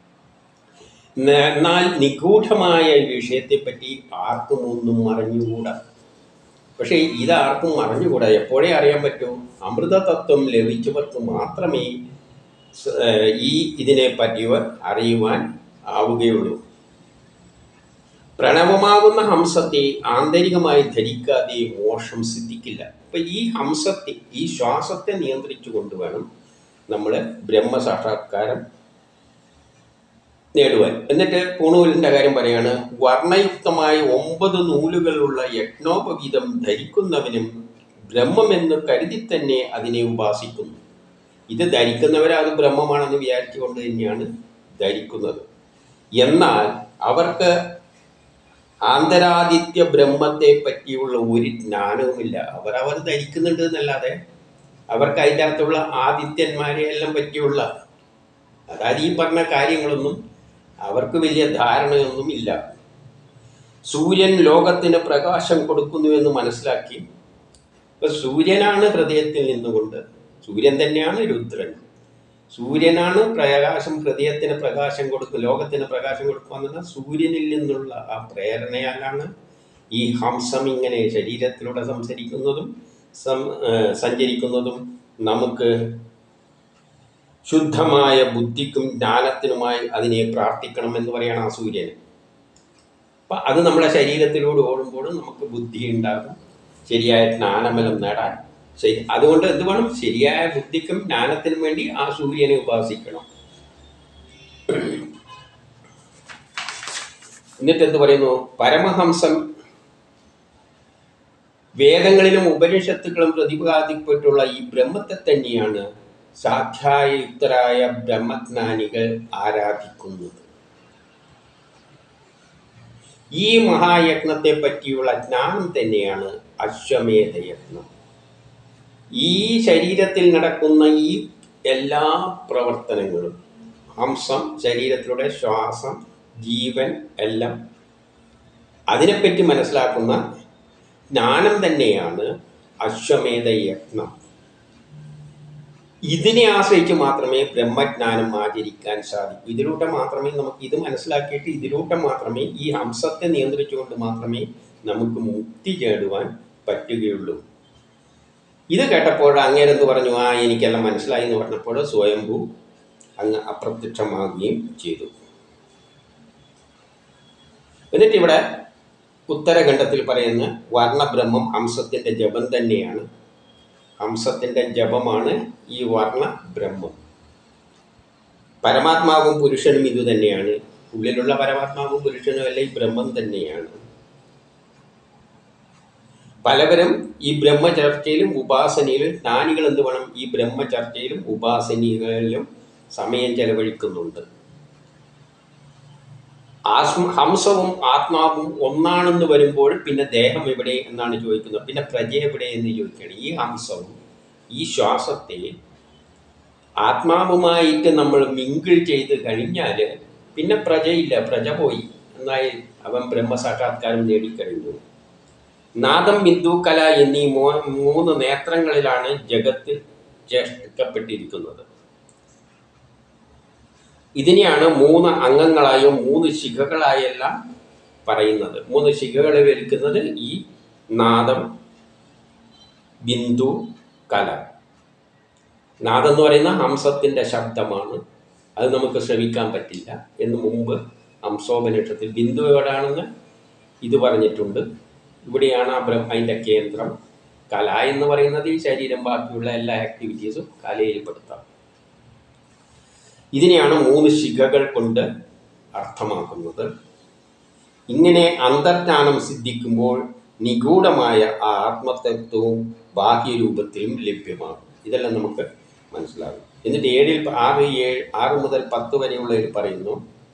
ന- എന്നാൽ നിഗൂഢമായ ഈ വിഷയത്തെപ്പറ്റി ആർക്കും ഒന്നും അറിഞ്ഞുകൂടാ പക്ഷേ ഇതാർക്കും അറിഞ്ഞുകൂടാ എപ്പോഴേ അറിയാൻ പറ്റൂ അമൃതതത്വം ലഭിച്ചവർക്ക് മാത്രമേ സ- ഏഹ് ഈ ഇതിനെ പറ്റി അറിയുവാൻ ആവുകയുള്ളൂ പ്രണവമാകുന്ന ഹംസത്തെ ആന്തരികമായി ധരിക്കാതെ മോക്ഷം സിദ്ധിക്കില്ല അപ്പൊ ഈ ഹംസത്തെ ഈ ശ്വാസത്തെ നിയന്ത്രിച്ചു കൊണ്ടുവേണം നമ്മൾ ബ്രഹ്മസാക്ഷാത്കാരം നേടുവാൻ എന്നിട്ട് പൂണൂലിന്റെ കാര്യം പറയാണ് വർണ്ണയുക്തമായ ഒമ്പത് നൂലുകളുള്ള യജ്ഞോപവീതം ധരിക്കുന്നവനും ബ്രഹ്മമെന്ന് കരുതി തന്നെ അതിനെ ഉപാസിക്കുന്നു ഇത് ധരിക്കുന്നവർ അത് ബ്രഹ്മമാണെന്ന് വിചാരിച്ചുകൊണ്ട് തന്നെയാണ് ധരിക്കുന്നത് എന്നാൽ അവർക്ക് ആന്തരാദിത്യ ബ്രഹ്മത്തെ പറ്റിയുള്ള ഒരു ജ്ഞാനവുമില്ല അവർ അവർ ധരിക്കുന്നുണ്ട് എന്നല്ലാതെ അവർക്ക് അതിൻ്റെ അകത്തുള്ള ആദിത്യന്മാരെ എല്ലാം പറ്റിയുള്ള അതായത് ഈ പറഞ്ഞ കാര്യങ്ങളൊന്നും അവർക്ക് വലിയ ധാരണയൊന്നും ഇല്ല സൂര്യൻ ലോകത്തിന് പ്രകാശം കൊടുക്കുന്നു എന്ന് മനസ്സിലാക്കി ഇപ്പൊ സൂര്യനാണ് ഹൃദയത്തിൽ നിന്നുകൊണ്ട് സൂര്യൻ തന്നെയാണ് രുദ്രൻ സൂര്യനാണ് പ്രകാശം ഹൃദയത്തിന് പ്രകാശം കൊടുക്കും ലോകത്തിന് പ്രകാശം കൊടുക്കുക എന്നാൽ സൂര്യനിൽ നിന്നുള്ള ആ പ്രേരണയാലാണ് ഈ ഹംസം ഇങ്ങനെ ശരീരത്തിലൂടെ സംസരിക്കുന്നതും സം ഏഹ് സഞ്ചരിക്കുന്നതും നമുക്ക് ശുദ്ധമായ ബുദ്ധിക്കും ജ്ഞാനത്തിനുമായി അതിനെ പ്രാർത്ഥിക്കണം എന്ന് പറയണം ആ സൂര്യന് അപ്പം അത് നമ്മുടെ ശരീരത്തിലൂടെ ഓടുമ്പോൾ നമുക്ക് ബുദ്ധി ഉണ്ടാകും ശരിയായ ജ്ഞാനബലം നേടാൻ ശരി അതുകൊണ്ട് എന്ത് വേണം ശരിയായ ബുദ്ധിക്കും ജ്ഞാനത്തിനും വേണ്ടി ആ സൂര്യനെ ഉപാസിക്കണം എന്നിട്ട് എന്ത് പറയുന്നു പരമഹംസം വേദങ്ങളിലും ഉപനിഷത്തുക്കളും പ്രതിപാദിക്കപ്പെട്ടുള്ള ഈ ബ്രഹ്മത്തെ തന്നെയാണ് സാധ്യായുക്തരായ ബ്രഹ്മജ്ഞാനികൾ ആരാധിക്കുന്നത് ഈ മഹായജ്ഞത്തെ പറ്റിയുള്ള ജ്ഞാനം തന്നെയാണ് അശ്വമേധയജ്ഞം ഈ ശരീരത്തിൽ നടക്കുന്ന ഈ എല്ലാ പ്രവർത്തനങ്ങളും ഹംസം ശരീരത്തിലൂടെ ശ്വാസം ജീവൻ എല്ലാം അതിനെപ്പറ്റി മനസ്സിലാക്കുന്ന ജ്ഞാനം തന്നെയാണ് അശ്വമേധ യജ്ഞം ഇതിനെ ആശ്രയിച്ച് മാത്രമേ ബ്രഹ്മജ്ഞാനം ആചരിക്കാൻ സാധിക്കൂ ഇതിലൂടെ മാത്രമേ നമുക്ക് ഇത് മനസ്സിലാക്കിയിട്ട് ഇതിലൂടെ മാത്രമേ ഈ ഹംസത്തെ നിയന്ത്രിച്ചുകൊണ്ട് മാത്രമേ നമുക്ക് മുക്തി ചേടുവാൻ പറ്റുകയുള്ളൂ ഇത് കേട്ടപ്പോൾ അങ്ങേരെന്ത് പറഞ്ഞു ആ എനിക്കെല്ലാം മനസ്സിലായി എന്ന് പറഞ്ഞപ്പോൾ സ്വയംഭൂ അങ്ങ് അപ്രത്യക്ഷമാകുകയും ചെയ്തു എന്നിട്ട് ഇവിടെ ഉത്തരഖണ്ഡത്തിൽ പറയുന്ന വർണ്ണബ്രഹ്മം ഹംസത്തിൻ്റെ ജപം തന്നെയാണ് ഹംസത്തിൻ്റെ ജപമാണ് ഈ വർണ്ണ ബ്രഹ്മം പരമാത്മാവും പുരുഷനും ഇത് തന്നെയാണ് ഉള്ളിലുള്ള പരമാത്മാവും പുരുഷനും എല്ലാം ഈ ബ്രഹ്മം തന്നെയാണ് പലവരും ഈ ബ്രഹ്മചർച്ചയിലും ഉപാസനയിലും ജ്ഞാനികൾ എന്ത് വേണം ഈ ബ്രഹ്മചർച്ചയിലും ഉപാസനയിലും സമയം ചെലവഴിക്കുന്നുണ്ട് ആസ്മ ഹംസവും ആത്മാവും ഒന്നാണെന്ന് വരുമ്പോൾ പിന്നെ ദേഹം എവിടെ എന്നാണ് ചോദിക്കുന്നത് പിന്നെ പ്രജ എവിടെ എന്ന് ചോദിക്കുകയാണ് ഈ ഹംസവും ഈ ശ്വാസത്തെ ആത്മാവുമായിട്ട് നമ്മൾ മിങ്കിൾ ചെയ്ത് കഴിഞ്ഞാൽ പിന്നെ പ്രജയില്ല പ്രജ പോയി എന്നായി അവൻ ബ്രഹ്മസാക്ഷാത്കാരം നേടിക്കഴിഞ്ഞു നാദം ബിന്ദു കല എന്നീ മൂ മൂന്ന് നേത്രങ്ങളിലാണ് ജഗത്ത് ചേഷ്ടിക്കപ്പെട്ടിരിക്കുന്നത് ഇതിനെയാണ് മൂന്ന് അംഗങ്ങളായോ മൂന്ന് ശിഖകളായെല്ലാം പറയുന്നത് മൂന്ന് ശിഖകൾ വലിക്കുന്നത് ഈ നാദം ബിന്ദു കല നാദം എന്ന് പറയുന്ന ഹംസത്തിൻ്റെ ശബ്ദമാണ് അത് നമുക്ക് ശ്രവിക്കാൻ പറ്റില്ല എന്ന് മുമ്പ് ഹംസോപനിഷത്തിൽ ബിന്ദു എവിടെയാണെന്ന് ഇത് പറഞ്ഞിട്ടുണ്ട് ഇവിടെയാണ് ആ ബ്രഹ്മ അതിൻ്റെ കേന്ദ്രം കല എന്ന് പറയുന്നത് ഈ ശരീരം ബാക്കിയുള്ള എല്ലാ ആക്ടിവിറ്റീസും കലയിൽപ്പെടുത്താം ഇതിനെയാണ് മൂന്ന് ശിഖകൾ കൊണ്ട് അർത്ഥമാക്കുന്നത് ഇങ്ങനെ അന്തർജ്ഞാനം സിദ്ധിക്കുമ്പോൾ നിഗൂഢമായ ആ ആത്മതത്വവും ബാഹ്യരൂപത്തിലും ലഭ്യമാകും ഇതെല്ലാം നമുക്ക് മനസ്സിലാകും എന്നിട്ട് ഏഴിൽ ആറ് ഏഴ് ആറ് മുതൽ പത്ത് വരെയുള്ളതിൽ പറയുന്നു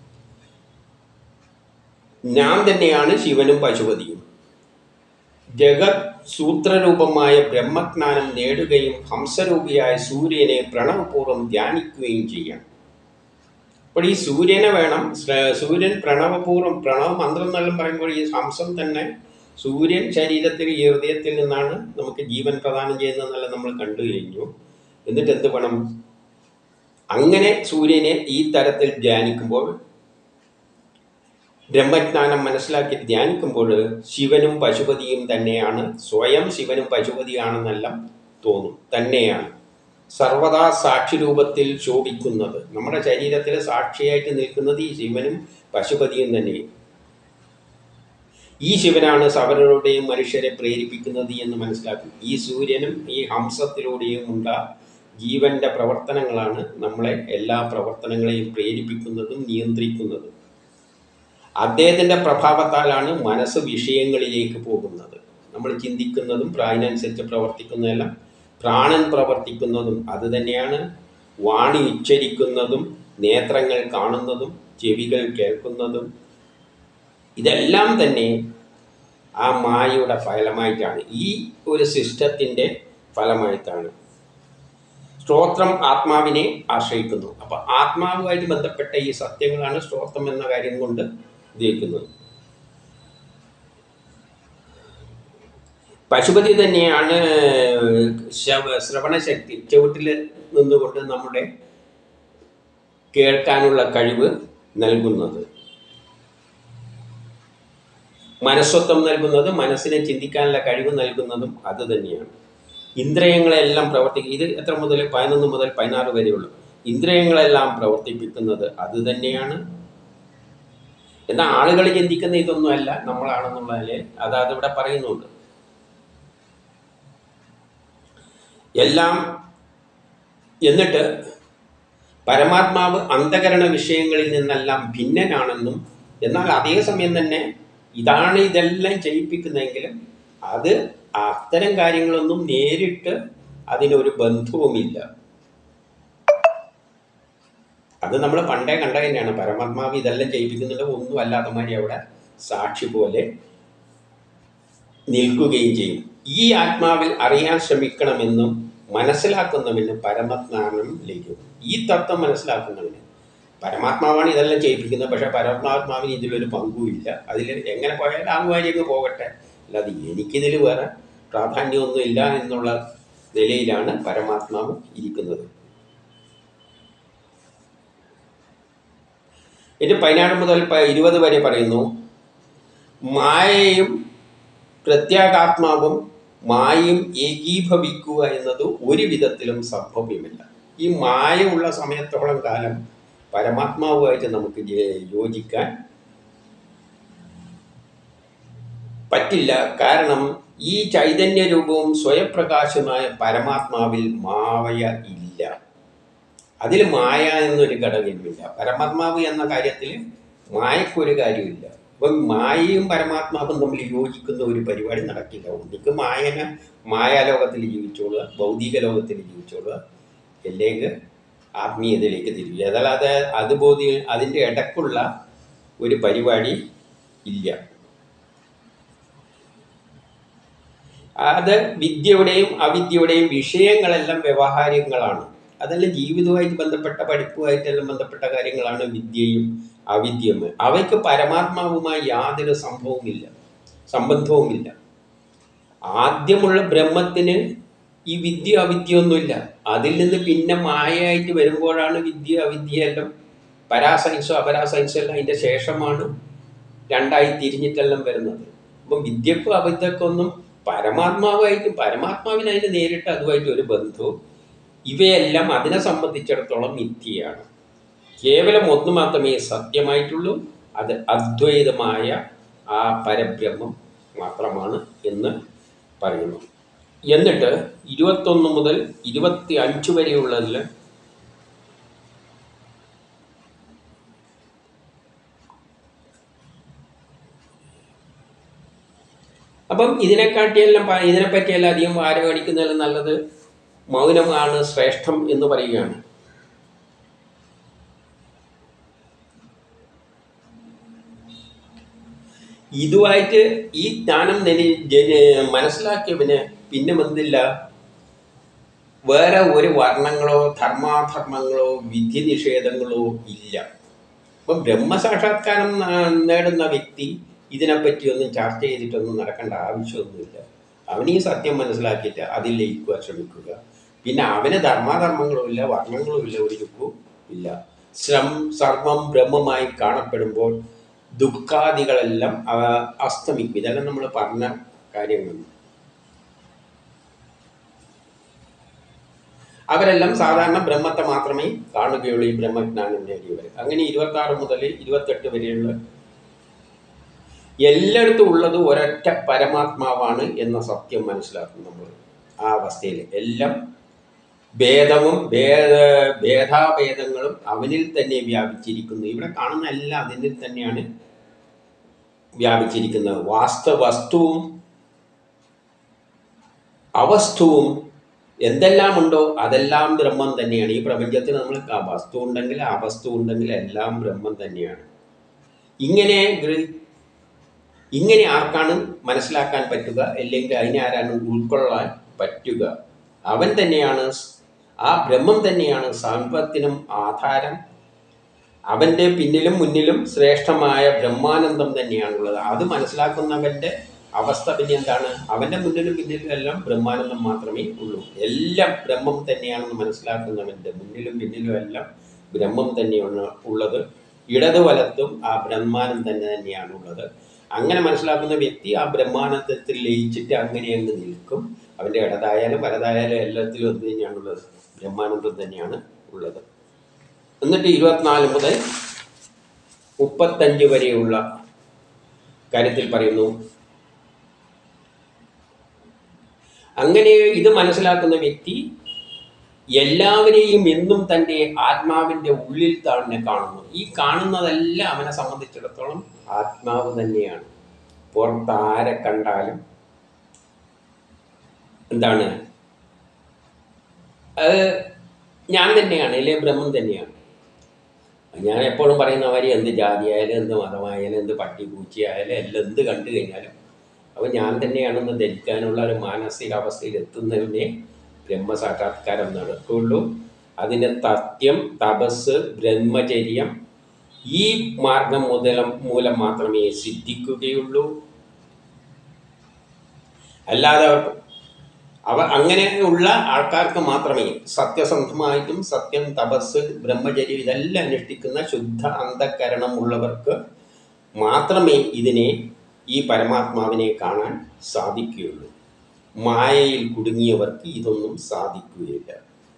ഞാൻ തന്നെയാണ് ശിവനും പശുപതിയും ജഗത് സൂത്രരൂപമായ ബ്രഹ്മജ്ഞാനം നേടുകയും ഹംസരൂപിയായ സൂര്യനെ പ്രണവപൂർവ്വം ധ്യാനിക്കുകയും ചെയ്യണം അപ്പോൾ ഈ സൂര്യനെ വേണം ശ്ര- സൂര്യൻ പ്രണവപൂർവ്വം പ്രണവ മന്ത്രം എന്നെല്ലാം പറയുമ്പോൾ ഈ ഹംസം തന്നെ സൂര്യൻ ശരീരത്തിൽ ഈ ഹൃദയത്തിൽ നിന്നാണ് നമുക്ക് ജീവൻ പ്രദാനം ചെയ്യുന്നതെന്നെല്ലാം നമ്മൾ കണ്ടു കഴിഞ്ഞു എന്നിട്ട് എന്ത് വേണം അങ്ങനെ സൂര്യനെ ഈ തരത്തിൽ ധ്യാനിക്കുമ്പോൾ ബ്രഹ്മജ്ഞാനം മനസ്സിലാക്കി ധ്യാനിക്കുമ്പോൾ ശിവനും പശുപതിയും തന്നെയാണ് സ്വയം ശിവനും പശുപതിയാണെന്നെല്ലാം തോന്നും തന്നെയാണ് സർവദാ സാക്ഷി രൂപത്തിൽ ശോഭിക്കുന്നത് നമ്മുടെ ശരീരത്തിൽ സാക്ഷിയായിട്ട് നിൽക്കുന്നത് ഈ ശിവനും പശുപതിയും തന്നെ ഈ ശിവനാണ് സവരരുടെയും മനുഷ്യരെ പ്രേരിപ്പിക്കുന്നത് എന്ന് മനസ്സിലാക്കും ഈ സൂര്യനും ഈ ഹംസത്തിലൂടെയും ഉണ്ട ജീവന്റെ പ്രവർത്തനങ്ങളാണ് നമ്മളെ എല്ലാ പ്രവർത്തനങ്ങളെയും പ്രേരിപ്പിക്കുന്നതും നിയന്ത്രിക്കുന്നതും അദ്ദേഹത്തിൻ്റെ പ്രഭാവത്താലാണ് മനസ്സ് വിഷയങ്ങളിലേക്ക് പോകുന്നത് നമ്മൾ ചിന്തിക്കുന്നതും പ്രായനനുസരിച്ച് പ്രവർത്തിക്കുന്നതെല്ലാം പ്രാണൻ പ്രവർത്തിക്കുന്നതും അത് തന്നെയാണ് വാണി ഉച്ചരിക്കുന്നതും നേത്രങ്ങൾ കാണുന്നതും ചെവികൾ കേൾക്കുന്നതും ഇതെല്ലാം തന്നെ ആ മായയുടെ ഫലമായിട്ടാണ് ഈ ഒരു സിസ്റ്റത്തിൻ്റെ ഫലമായിട്ടാണ് സ്തോത്രം ആത്മാവിനെ ആശ്രയിക്കുന്നു അപ്പോൾ ആത്മാവുമായിട്ട് ബന്ധപ്പെട്ട ഈ സത്യങ്ങളാണ് സ്തോത്രം എന്ന കാര്യം കൊണ്ട് ഉദ്ദേശിക്കുന്നത് പശുപതി തന്നെയാണ് ശവ- ശ്രവണശക്തി ചുവട്ടിൽ നിന്നുകൊണ്ട് നമ്മുടെ കേൾക്കാനുള്ള കഴിവ് നൽകുന്നത് മനസ്വത്വം നൽകുന്നത് മനസ്സിനെ ചിന്തിക്കാനുള്ള കഴിവ് നൽകുന്നതും അത് തന്നെയാണ് ഇന്ദ്രിയങ്ങളെല്ലാം പ്രവർത്തിക്കും ഇത് എത്ര മുതൽ പതിനൊന്ന് മുതൽ പതിനാറ് വരെയുള്ളൂ ഇന്ദ്രിയങ്ങളെല്ലാം പ്രവർത്തിപ്പിക്കുന്നത് അത് തന്നെയാണ് എന്നാൽ ആളുകൾ ചിന്തിക്കുന്ന ഇതൊന്നുമല്ല നമ്മളാണെന്നുള്ളതിൽ അതാത് ഇവിടെ പറയുന്നുണ്ട് എല്ലാം എന്നിട്ട് പരമാത്മാവ് അന്ധകരണ വിഷയങ്ങളിൽ നിന്നെല്ലാം ഭിന്നനാണെന്നും എന്നാൽ അതേസമയം തന്നെ ഇതാണ് ഇതെല്ലാം ചെയ്യിപ്പിക്കുന്നതെങ്കിലും അത് അത്തരം കാര്യങ്ങളൊന്നും നേരിട്ട് അതിനൊരു ബന്ധവുമില്ല അത് നമ്മൾ പണ്ടേ കണ്ട തന്നെയാണ് പരമാത്മാവ് ഇതെല്ലാം ചെയ്യിപ്പിക്കുന്നുണ്ട് ഒന്നും അല്ലാത്ത മാതിരി അവിടെ സാക്ഷി പോലെ നിൽക്കുകയും ചെയ്യും ഈ ആത്മാവിൽ അറിയാൻ ശ്രമിക്കണമെന്നും മനസ്സിലാക്കുന്നവന് പരമജ്ഞാനം ലഭിക്കും ഈ തത്വം മനസ്സിലാക്കുന്നവന് പരമാത്മാവാണ് ഇതെല്ലാം ചെയ്യിപ്പിക്കുന്നത് പക്ഷേ പരമാത്മാവിന് ഇതിലൊരു പങ്കുമില്ല അതിൽ എങ്ങനെ പോയാലും ആ കാര്യങ്ങൾ പോകട്ടെ അല്ലാതെ എനിക്കിതിൽ വേറെ പ്രാധാന്യമൊന്നും ഇല്ല എന്നുള്ള നിലയിലാണ് പരമാത്മാവ് ഇരിക്കുന്നത് ഇത് പതിനാറ് മുതൽ പ- ഇരുപത് വരെ പറയുന്നു മായയും പ്രത്യേകാത്മാവും മായയും ഏകീഭവിക്കുക എന്നത് ഒരു വിധത്തിലും സംഭവ്യമല്ല ഈ മായ ഉള്ള സമയത്തോളം കാലം പരമാത്മാവുമായിട്ട് നമുക്ക് ജെ- യോജിക്കാൻ പറ്റില്ല കാരണം ഈ ചൈതന്യ രൂപവും സ്വയപ്രകാശമായ പരമാത്മാവിൽ മായ ഇല്ല അതിൽ മായ എന്നൊരു ഘടകമില്ല പരമാത്മാവ് എന്ന കാര്യത്തിൽ മായക്കൊരു കാര്യമില്ല അപ്പം മായയും പരമാത്മാവും തമ്മിൽ യോജിക്കുന്ന ഒരു പരിപാടി നടക്കില്ല ഒന്നിക്ക് മായന മായാലോകത്തിൽ ജീവിച്ചോളുക ഭൗതിക ലോകത്തിൽ ജീവിച്ചോളുക അല്ലെങ്കിൽ ആത്മീയതയിലേക്ക് തിരിച്ചു അതല്ലാതെ അതുപോലെ അതിൻ്റെ ഇടക്കുള്ള ഒരു പരിപാടി ഇല്ല അത് വിദ്യയുടെയും അവിദ്യയുടെയും വിഷയങ്ങളെല്ലാം വ്യവഹാരികങ്ങളാണ് അതെല്ലാം ജീവിതവുമായിട്ട് ബന്ധപ്പെട്ട പഠിപ്പുമായിട്ടെല്ലാം ബന്ധപ്പെട്ട കാര്യങ്ങളാണ് വിദ്യയും അവിദ്യയും അവയ്ക്ക് പരമാത്മാവുമായി യാതൊരു സംഭവവുമില്ല സംബന്ധവുമില്ല ആദ്യമുള്ള ബ്രഹ്മത്തിന് ഈ വിദ്യ അവിദ്യയൊന്നുമില്ല അതിൽ നിന്ന് പിന്നെ മായയായിട്ട് വരുമ്പോഴാണ് വിദ്യ അവിദ്യയെല്ലാം പരാസയൻസോ അപരാസയൻസോ എല്ലാം അതിൻ്റെ ശേഷമാണ് രണ്ടായി തിരിഞ്ഞിട്ടെല്ലാം വരുന്നത് അപ്പം വിദ്യക്കും അവിദ്യക്കൊന്നും പരമാത്മാവായിട്ടും പരമാത്മാവിന് അതിന് നേരിട്ട് അതുമായിട്ട് ഒരു ബന്ധവും ഇവയെല്ലാം അതിനെ സംബന്ധിച്ചിടത്തോളം മിഥ്യയാണ് കേവലം ഒന്ന് മാത്രമേ സത്യമായിട്ടുള്ളൂ അത് അദ്വൈതമായ ആ പരബ്രഹ്മം മാത്രമാണ് എന്ന് പറയുന്നു എന്നിട്ട് ഇരുപത്തൊന്ന് മുതൽ ഇരുപത്തി അഞ്ച് വരെയുള്ളതിൽ അപ്പം ഇതിനെക്കാട്ടിയെല്ലാം പ- ഇതിനെപ്പറ്റിയെല്ലാം അധികം വാര കാണിക്കുന്നതിലും നല്ലത് മൗനമാണ് ശ്രേഷ്ഠം എന്ന് പറയുകയാണ് ഇതുമായിട്ട് ഈ ജ്ഞാനം നെനി- ജന- മനസ്സിലാക്കിയവന് പിന്നെ എന്തില്ല വേറെ ഒരു വർണ്ണങ്ങളോ ധർമാധർമ്മങ്ങളോ വിധി നിഷേധങ്ങളോ ഇല്ല അപ്പം ബ്രഹ്മസാക്ഷാത്കാരം ന- നേടുന്ന വ്യക്തി ഇതിനെപ്പറ്റിയൊന്നും ചർച്ച ചെയ്തിട്ടൊന്നും നടക്കേണ്ട ആവശ്യമൊന്നുമില്ല അവന് ഈ സത്യം മനസ്സിലാക്കിയിട്ട് അതിൽ ലയിക്കുവാൻ ശ്രമിക്കുക പിന്നെ അവന് ധർമാധർമ്മങ്ങളും ഇല്ല വർണ്ണങ്ങളും ഇല്ല ഒരു ചുക്കും ഇല്ല ശ്രം സർവം ബ്രഹ്മമായി കാണപ്പെടുമ്പോൾ ദുഃഖാദികളെല്ലാം അവ അസ്തമിക്കും ഇതെല്ലാം നമ്മൾ പറഞ്ഞ കാര്യങ്ങൾ അവരെല്ലാം സാധാരണ ബ്രഹ്മത്തെ മാത്രമേ കാണുകയുള്ളൂ ഈ ബ്രഹ്മജ്ഞാനം നേടിയവർ അങ്ങനെ ഇരുപത്തി ആറ് മുതൽ ഇരുപത്തെട്ട് വരെയുള്ള എല്ലായിടത്തും ഉള്ളത് ഒരൊറ്റ പരമാത്മാവാണ് എന്ന സത്യം മനസ്സിലാക്കും നമ്മൾ ആ അവസ്ഥയിൽ എല്ലാം ഭേദവും ഭേദ ഭേദാഭേദങ്ങളും അവനിൽ തന്നെ വ്യാപിച്ചിരിക്കുന്നു ഇവിടെ കാണുന്ന എല്ലാം അതിനിൽ തന്നെയാണ് വ്യാപിച്ചിരിക്കുന്നത് വാസ്തവസ്തുവും അവസ്തുവും എന്തെല്ലാം ഉണ്ടോ അതെല്ലാം ബ്രഹ്മം തന്നെയാണ് ഈ പ്രപഞ്ചത്തിൽ നമ്മൾ ആ വസ്തു ഉണ്ടെങ്കിൽ ആ വസ്തു ഉണ്ടെങ്കിൽ എല്ലാം ബ്രഹ്മം തന്നെയാണ് ഇങ്ങനെ ഗ്ര- ഇങ്ങനെ ആർക്കാണ് മനസ്സിലാക്കാൻ പറ്റുക അല്ലെങ്കിൽ അതിനെ ആരാണ് ഉൾക്കൊള്ളാൻ പറ്റുക അവൻ തന്നെയാണ് സ്- ആ ബ്രഹ്മം തന്നെയാണ് സമ്പത്തിനും ആധാരം അവൻ്റെ പിന്നിലും മുന്നിലും ശ്രേഷ്ഠമായ ബ്രഹ്മാനന്ദം തന്നെയാണുള്ളത് അത് മനസ്സിലാക്കുന്നവൻ്റെ അവസ്ഥ പിന്നെ എന്താണ് അവൻ്റെ മുന്നിലും പിന്നിലും എല്ലാം ബ്രഹ്മാനന്ദം മാത്രമേ ഉള്ളൂ എല്ലാം ബ്രഹ്മം തന്നെയാണെന്ന് മനസ്സിലാക്കുന്നവൻ്റെ മുന്നിലും പിന്നിലും എല്ലാം ബ്രഹ്മം തന്നെയാണ് ഉള്ളത് ഇടത് വലത്തും ആ ബ്രഹ്മാനന്ദം തന്നെ തന്നെയാണ് ഉള്ളത് അങ്ങനെ മനസ്സിലാക്കുന്ന വ്യക്തി ആ ബ്രഹ്മാനന്ദത്തിൽ ലയിച്ചിട്ട് അങ്ങനെ അങ്ങ് നിൽക്കും അവൻ്റെ ഇടതായാലും വലതായാലും എല്ലാത്തിലും എന്ത് തന്നെയാണുള്ളത് ബ്രഹ്മാനന്ദം തന്നെയാണ് ഉള്ളത് എന്നിട്ട് ഇരുപത്തിനാല് മുതൽ മുപ്പത്തഞ്ച് വരെയുള്ള കാര്യത്തിൽ പറയുന്നു അങ്ങനെ ഇത് മനസ്സിലാക്കുന്ന വ്യക്തി എല്ലാവരെയും എന്നും തൻ്റെ ആത്മാവിൻ്റെ ഉള്ളിൽ തന്നെ കാണുന്നു ഈ കാണുന്നതെല്ലാം അവനെ സംബന്ധിച്ചിടത്തോളം ആത്മാവ് തന്നെയാണ് പുറത്ത് ആരെ കണ്ടാലും എന്താണ് അത് ഞാൻ തന്നെയാണ് അല്ലെ ബ്രഹ്മം തന്നെയാണ് ഞാൻ എപ്പോഴും പറയുന്ന മാതിരി എന്ത് ജാതിയായാലും എന്ത് മതമായാലും എന്ത് പട്ടി പൂച്ചയായാലും എല്ലാം എന്ത് കണ്ടു കഴിഞ്ഞാലും അപ്പോൾ ഞാൻ തന്നെയാണെന്ന് ധരിക്കാനുള്ള ഒരു മാനസികാവസ്ഥയിൽ എത്തുന്നതിനെ ബ്രഹ്മസാക്ഷാത്കാരം നടക്കുകയുള്ളൂ അതിന് തത്യം തപസ് ബ്രഹ്മചര്യം ഈ മാർഗം മുതലം മൂലം മാത്രമേ സിദ്ധിക്കുകയുള്ളൂ അല്ലാതെ അവർ അവ അങ്ങനെയുള്ള ആൾക്കാർക്ക് മാത്രമേ സത്യസന്ധമായിട്ടും സത്യം തപസ് ബ്രഹ്മചര്യം ഇതെല്ലാം അനുഷ്ഠിക്കുന്ന ശുദ്ധ അന്ധകരണം ഉള്ളവർക്ക് മാത്രമേ ഇതിനെ ഈ പരമാത്മാവിനെ കാണാൻ സാധിക്കുകയുള്ളൂ മായയിൽ കുടുങ്ങിയവർക്ക് ഇതൊന്നും സാധിക്കുകയില്ല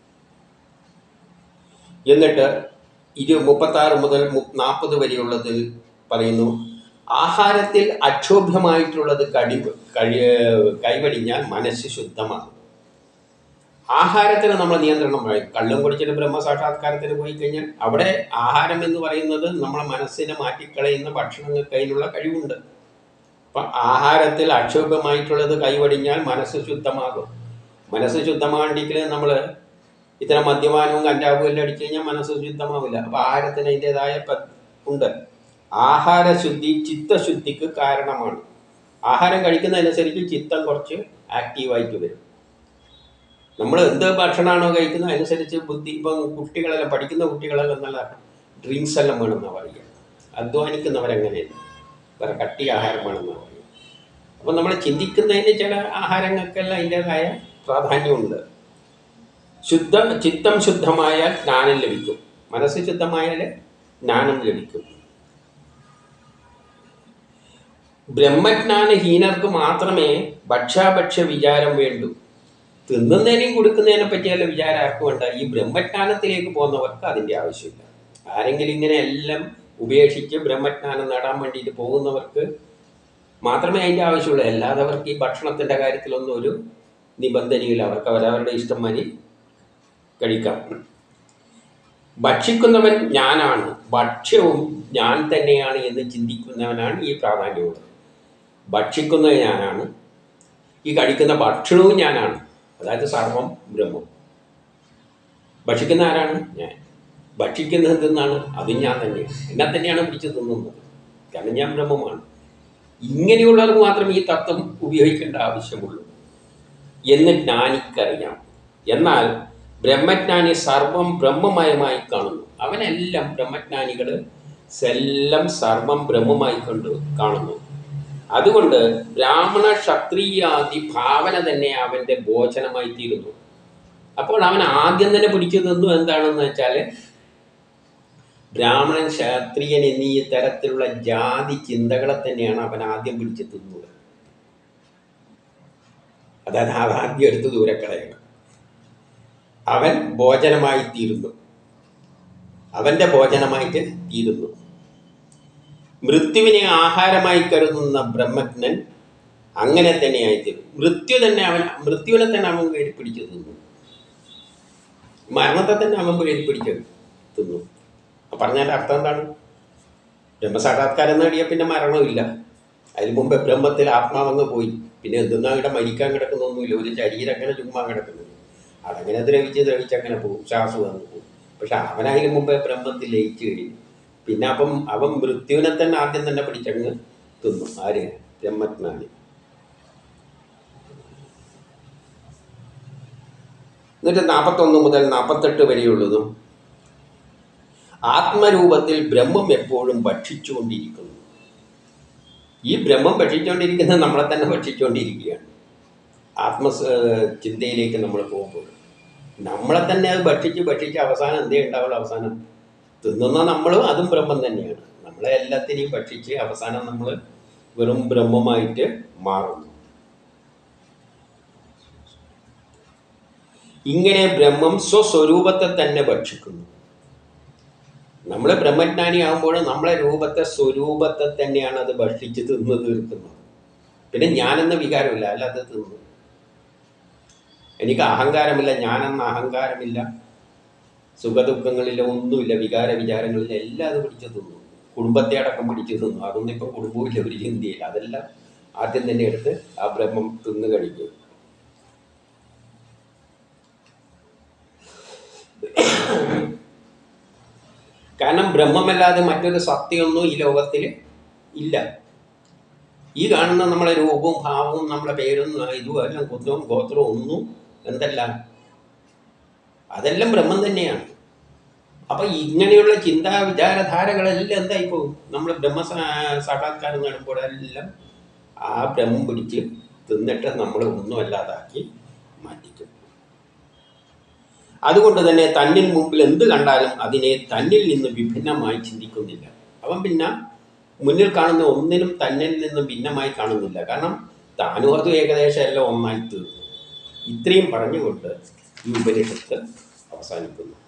എന്നിട്ട് ഇരു മുപ്പത്താറ് മുതൽ നാൽപ്പത് വരെയുള്ളത് പറയുന്നു ആഹാരത്തിൽ അക്ഷോഭ്യമായിട്ടുള്ളത് കടി കഴി കൈവടിഞ്ഞാൽ മനസ്സ് ശുദ്ധമാകും ആഹാരത്തിന് നമ്മൾ നിയന്ത്രണം പറയും കള്ളും കുടിച്ചിട്ട് ബ്രഹ്മസാക്ഷാത്കാരത്തിന് പോയി കഴിഞ്ഞാൽ അവിടെ ആഹാരം എന്ന് പറയുന്നത് നമ്മളെ മനസ്സിനെ മാറ്റിക്കളയുന്ന ഭക്ഷണങ്ങൾക്കതിനുള്ള കഴിവുണ്ട് അപ്പം ആഹാരത്തിൽ അക്ഷോഭ്യമായിട്ടുള്ളത് കൈവടിഞ്ഞാൽ മനസ്സ് ശുദ്ധമാകും മനസ്സ് ശുദ്ധമാകണ്ടെങ്കിൽ നമ്മൾ ഇത്തരം മദ്യപാനവും കഞ്ചാവും എല്ലാം അടിച്ചു കഴിഞ്ഞാൽ മനസ്സ് ശുദ്ധമാവില്ല അപ്പോൾ ആഹാരത്തിന് അതിൻ്റെതായ പ- ഉണ്ട് ആഹാരശുദ്ധി ചിത്തശുദ്ധിക്ക് കാരണമാണ് ആഹാരം കഴിക്കുന്നതനുസരിച്ച് ചിത്തം കുറച്ച് ആക്റ്റീവായിട്ട് വരും നമ്മൾ എന്ത് ഭക്ഷണമാണോ കഴിക്കുന്നത് അതനുസരിച്ച് ബുദ്ധി ഇപ്പം കുട്ടികളെല്ലാം പഠിക്കുന്ന കുട്ടികളെല്ലാം നല്ല ഡ്രിങ്ക്സ് എല്ലാം വേണമെന്നാണ് പറയുക അധ്വാനിക്കുന്നവരങ്ങനെയല്ല വേറെ കട്ടി ആഹാരം വേണമെന്നാണ് പറയുക അപ്പം നമ്മൾ ചിന്തിക്കുന്നതിന് ചില ആഹാരങ്ങൾക്കെല്ലാം അതിൻ്റെതായ പ്രാധാന്യമുണ്ട് ശുദ്ധ ചിത്തം ശുദ്ധമായാൽ ജ്ഞാനം ലഭിക്കും മനസ്സ് ശുദ്ധമായാൽ ജ്ഞാനം ലഭിക്കും ബ്രഹ്മജ്ഞാനഹീനർക്ക് മാത്രമേ ഭക്ഷ്യാഭക്ഷ്യ വിചാരം വേണ്ടൂ തിന്നുന്നതിനെയും കൊടുക്കുന്നതിനെ പറ്റിയല്ല വിചാരം ആർക്കും വേണ്ട ഈ ബ്രഹ്മജ്ഞാനത്തിലേക്ക് പോകുന്നവർക്ക് അതിൻ്റെ ആവശ്യമില്ല ആരെങ്കിലും ഇങ്ങനെ എല്ലാം ഉപേക്ഷിച്ച് ബ്രഹ്മജ്ഞാനം നേടാൻ വേണ്ടിയിട്ട് പോകുന്നവർക്ക് മാത്രമേ അതിൻ്റെ ആവശ്യമുള്ളൂ അല്ലാതെ അവർക്ക് ഈ ഭക്ഷണത്തിൻ്റെ കാര്യത്തിലൊന്നും ഒരു നിബന്ധനയില്ല അവർക്ക് അവരവരുടെ ഇഷ്ടം മാതിരി കഴിക്കാം ഭക്ഷിക്കുന്നവൻ ഞാനാണ് ഭക്ഷ്യവും ഞാൻ തന്നെയാണ് എന്ന് ചിന്തിക്കുന്നവനാണ് ഈ പ്രാധാന്യമുള്ളത് ഭക്ഷിക്കുന്നത് ഞാനാണ് ഈ കഴിക്കുന്ന ഭക്ഷണവും ഞാനാണ് അതായത് സർവം ബ്രഹ്മം ഭക്ഷിക്കുന്ന ആരാണ് ഞാൻ ഭക്ഷിക്കുന്നത് എന്തെന്നാണ് അതും ഞാൻ തന്നെയാണ് എന്നെ തന്നെയാണ് പിടിച്ച് തിന്നുന്നത് കാരണം ഞാൻ ബ്രഹ്മമാണ് ഇങ്ങനെയുള്ളവർക്ക് മാത്രമേ ഈ തത്വം ഉപയോഗിക്കേണ്ട ആവശ്യമുള്ളൂ എന്ന് ജ്ഞാനിക്കറിയാം എന്നാൽ ബ്രഹ്മജ്ഞാനി സർവം ബ്രഹ്മമയമായി കാണുന്നു അവനെല്ലാം ബ്രഹ്മജ്ഞാനികൾ എല്ലാം സർവം ബ്രഹ്മമായി കൊണ്ട് കാണുന്നു അതുകൊണ്ട് ബ്രാഹ്മണ ക്ഷത്രിയാദി ഭാവന തന്നെ അവൻ്റെ ഭോജനമായി തീരുന്നു അപ്പോൾ അവൻ ആദ്യം തന്നെ പിടിച്ചു തന്നു എന്താണെന്ന് വെച്ചാൽ ബ്രാഹ്മണൻ ക്ഷത്രിയൻ എന്നീ തരത്തിലുള്ള ജാതി ചിന്തകളെ തന്നെയാണ് അവൻ ആദ്യം പിടിച്ചു തിന്നത് അതായത് അത് ആദ്യം എടുത്ത് ദൂരെ കളയണം അവൻ ഭോജനമായി തീരുന്നു അവൻ്റെ ഭോജനമായിട്ട് തീരുന്നു മൃത്യുവിനെ ആഹാരമായി കരുതുന്ന ബ്രഹ്മജ്ഞൻ അങ്ങനെ തന്നെയായിത്തീരും മൃത്യു തന്നെ അവൻ മൃത്യുവിനെ തന്നെ അവൻ കയറി പിടിച്ചു തിന്നു മരണത്തെ തന്നെ അവൻ കയറി പിടിച്ചു തിന്നു അപ്പൊ പറഞ്ഞാൽ അർത്ഥം എന്താണ് ബ്രഹ്മസാക്ഷാത്കാരം നേടിയ പിന്നെ മരണമില്ല അതിന് മുമ്പ് ബ്രഹ്മത്തിൽ ആത്മാവങ്ങ് പോയി പിന്നെ എന്തെന്നാ ഇവിടെ മരിക്കാൻ കിടക്കുന്നൊന്നുമില്ല ഒരു ശരീരം അങ്ങനെ ചുമ്മാ കിടക്കുന്നത് അതങ്ങനെ ദ്രവിച്ച് ദ്രവിച്ച് അങ്ങനെ പോകും ശ്വാസം അങ്ങ് പോകും പക്ഷെ അവനതിന് മുമ്പേ ബ്രഹ്മത്തിൽ ലയിച്ചു കഴിഞ്ഞു പിന്നെ അപ്പം അവൻ മൃത്യുവിനെ തന്നെ ആദ്യം തന്നെ പിടിച്ചങ്ങ് തിന്നു ആര് ബ്രഹ്മജ്ഞാനി എന്നിട്ട് നാൽപ്പത്തൊന്ന് മുതൽ നാൽപ്പത്തെട്ട് വരെയുള്ളതും ആത്മരൂപത്തിൽ ബ്രഹ്മം എപ്പോഴും ഭക്ഷിച്ചുകൊണ്ടിരിക്കുന്നു ഈ ബ്രഹ്മം ഭക്ഷിച്ചുകൊണ്ടിരിക്കുന്നത് നമ്മളെ തന്നെ ഭക്ഷിച്ചുകൊണ്ടിരിക്കുകയാണ് ആത്മ ചിന്തയിലേക്ക് നമ്മൾ പോകുമ്പോൾ നമ്മളെ തന്നെ അത് ഭക്ഷിച്ച് ഭക്ഷിച്ച് അവസാനം എന്തേ ഉണ്ടാവുള്ളൂ അവസാനം തിന്നുന്ന നമ്മളും അതും ബ്രഹ്മം തന്നെയാണ് നമ്മളെ എല്ലാത്തിനെയും ഭക്ഷിച്ച് അവസാനം നമ്മൾ വെറും ബ്രഹ്മമായിട്ട് മാറുന്നു ഇങ്ങനെ ബ്രഹ്മം സ്വസ്വരൂപത്തെ തന്നെ ഭക്ഷിക്കുന്നു നമ്മൾ ബ്രഹ്മജ്ഞാനി ആകുമ്പോൾ നമ്മളെ രൂപത്തെ സ്വരൂപത്തെ തന്നെയാണ് അത് ഭക്ഷിച്ച് തിന്ന് തീർക്കുന്നത് പിന്നെ ഞാനെന്ന വികാരമില്ല അല്ലാതെ തിന്നു എനിക്ക് അഹങ്കാരമില്ല ഞാനെന്ന അഹങ്കാരമില്ല സുഖദുഃഖങ്ങളില്ല ഒന്നുമില്ല വികാര വിചാരങ്ങളില്ല എല്ലാം അത് പിടിച്ചു തിന്നു കുടുംബത്തെ അടക്കം പിടിച്ചു തിന്നു അതൊന്നും ഇപ്പം കുടുംബമില്ല ഒരു ചിന്തയില്ല അതെല്ലാം ആദ്യം തന്നെ എടുത്ത് ആ ബ്രഹ്മം തിന്നു കഴിക്കും കാരണം ബ്രഹ്മമല്ലാതെ മറ്റൊരു സത്യമൊന്നും ഈ ലോകത്തിൽ ഇല്ല ഈ കാണുന്ന നമ്മളെ രൂപവും ഭാവവും നമ്മളെ പേരും ഇതും എല്ലാം കുത്തവും ഗോത്രവും ഒന്നും എന്തല്ല അതെല്ലാം ബ്രഹ്മം തന്നെയാണ് അപ്പൊ ഇങ്ങനെയുള്ള ചിന്താ വിചാരധാരകളെല്ലാം എന്തായി പോകും നമ്മൾ ബ്രഹ്മ സാ- സാക്ഷാത്കാരം നേടുമ്പോഴെല്ലാം ആ ബ്രഹ്മം പിടിച്ച് തിന്നിട്ട് നമ്മൾ ഒന്നും അല്ലാതാക്കി മാറ്റിക്കും അതുകൊണ്ട് തന്നെ തന്നിൽ മുമ്പിൽ എന്ത് കണ്ടാലും അതിനെ തന്നിൽ നിന്ന് വിഭിന്നമായി ചിന്തിക്കുന്നില്ല അവൻ പിന്നെ മുന്നിൽ കാണുന്ന ഒന്നിനും തന്നിൽ നിന്ന് ഭിന്നമായി കാണുന്നില്ല കാരണം താനും അതും ഏകദേശം എല്ലാം ഒന്നായി തീർന്നു ഇത്രയും പറഞ്ഞുകൊണ്ട് ഈ ഉപനിഷത്ത് അവസാനിക്കുന്നു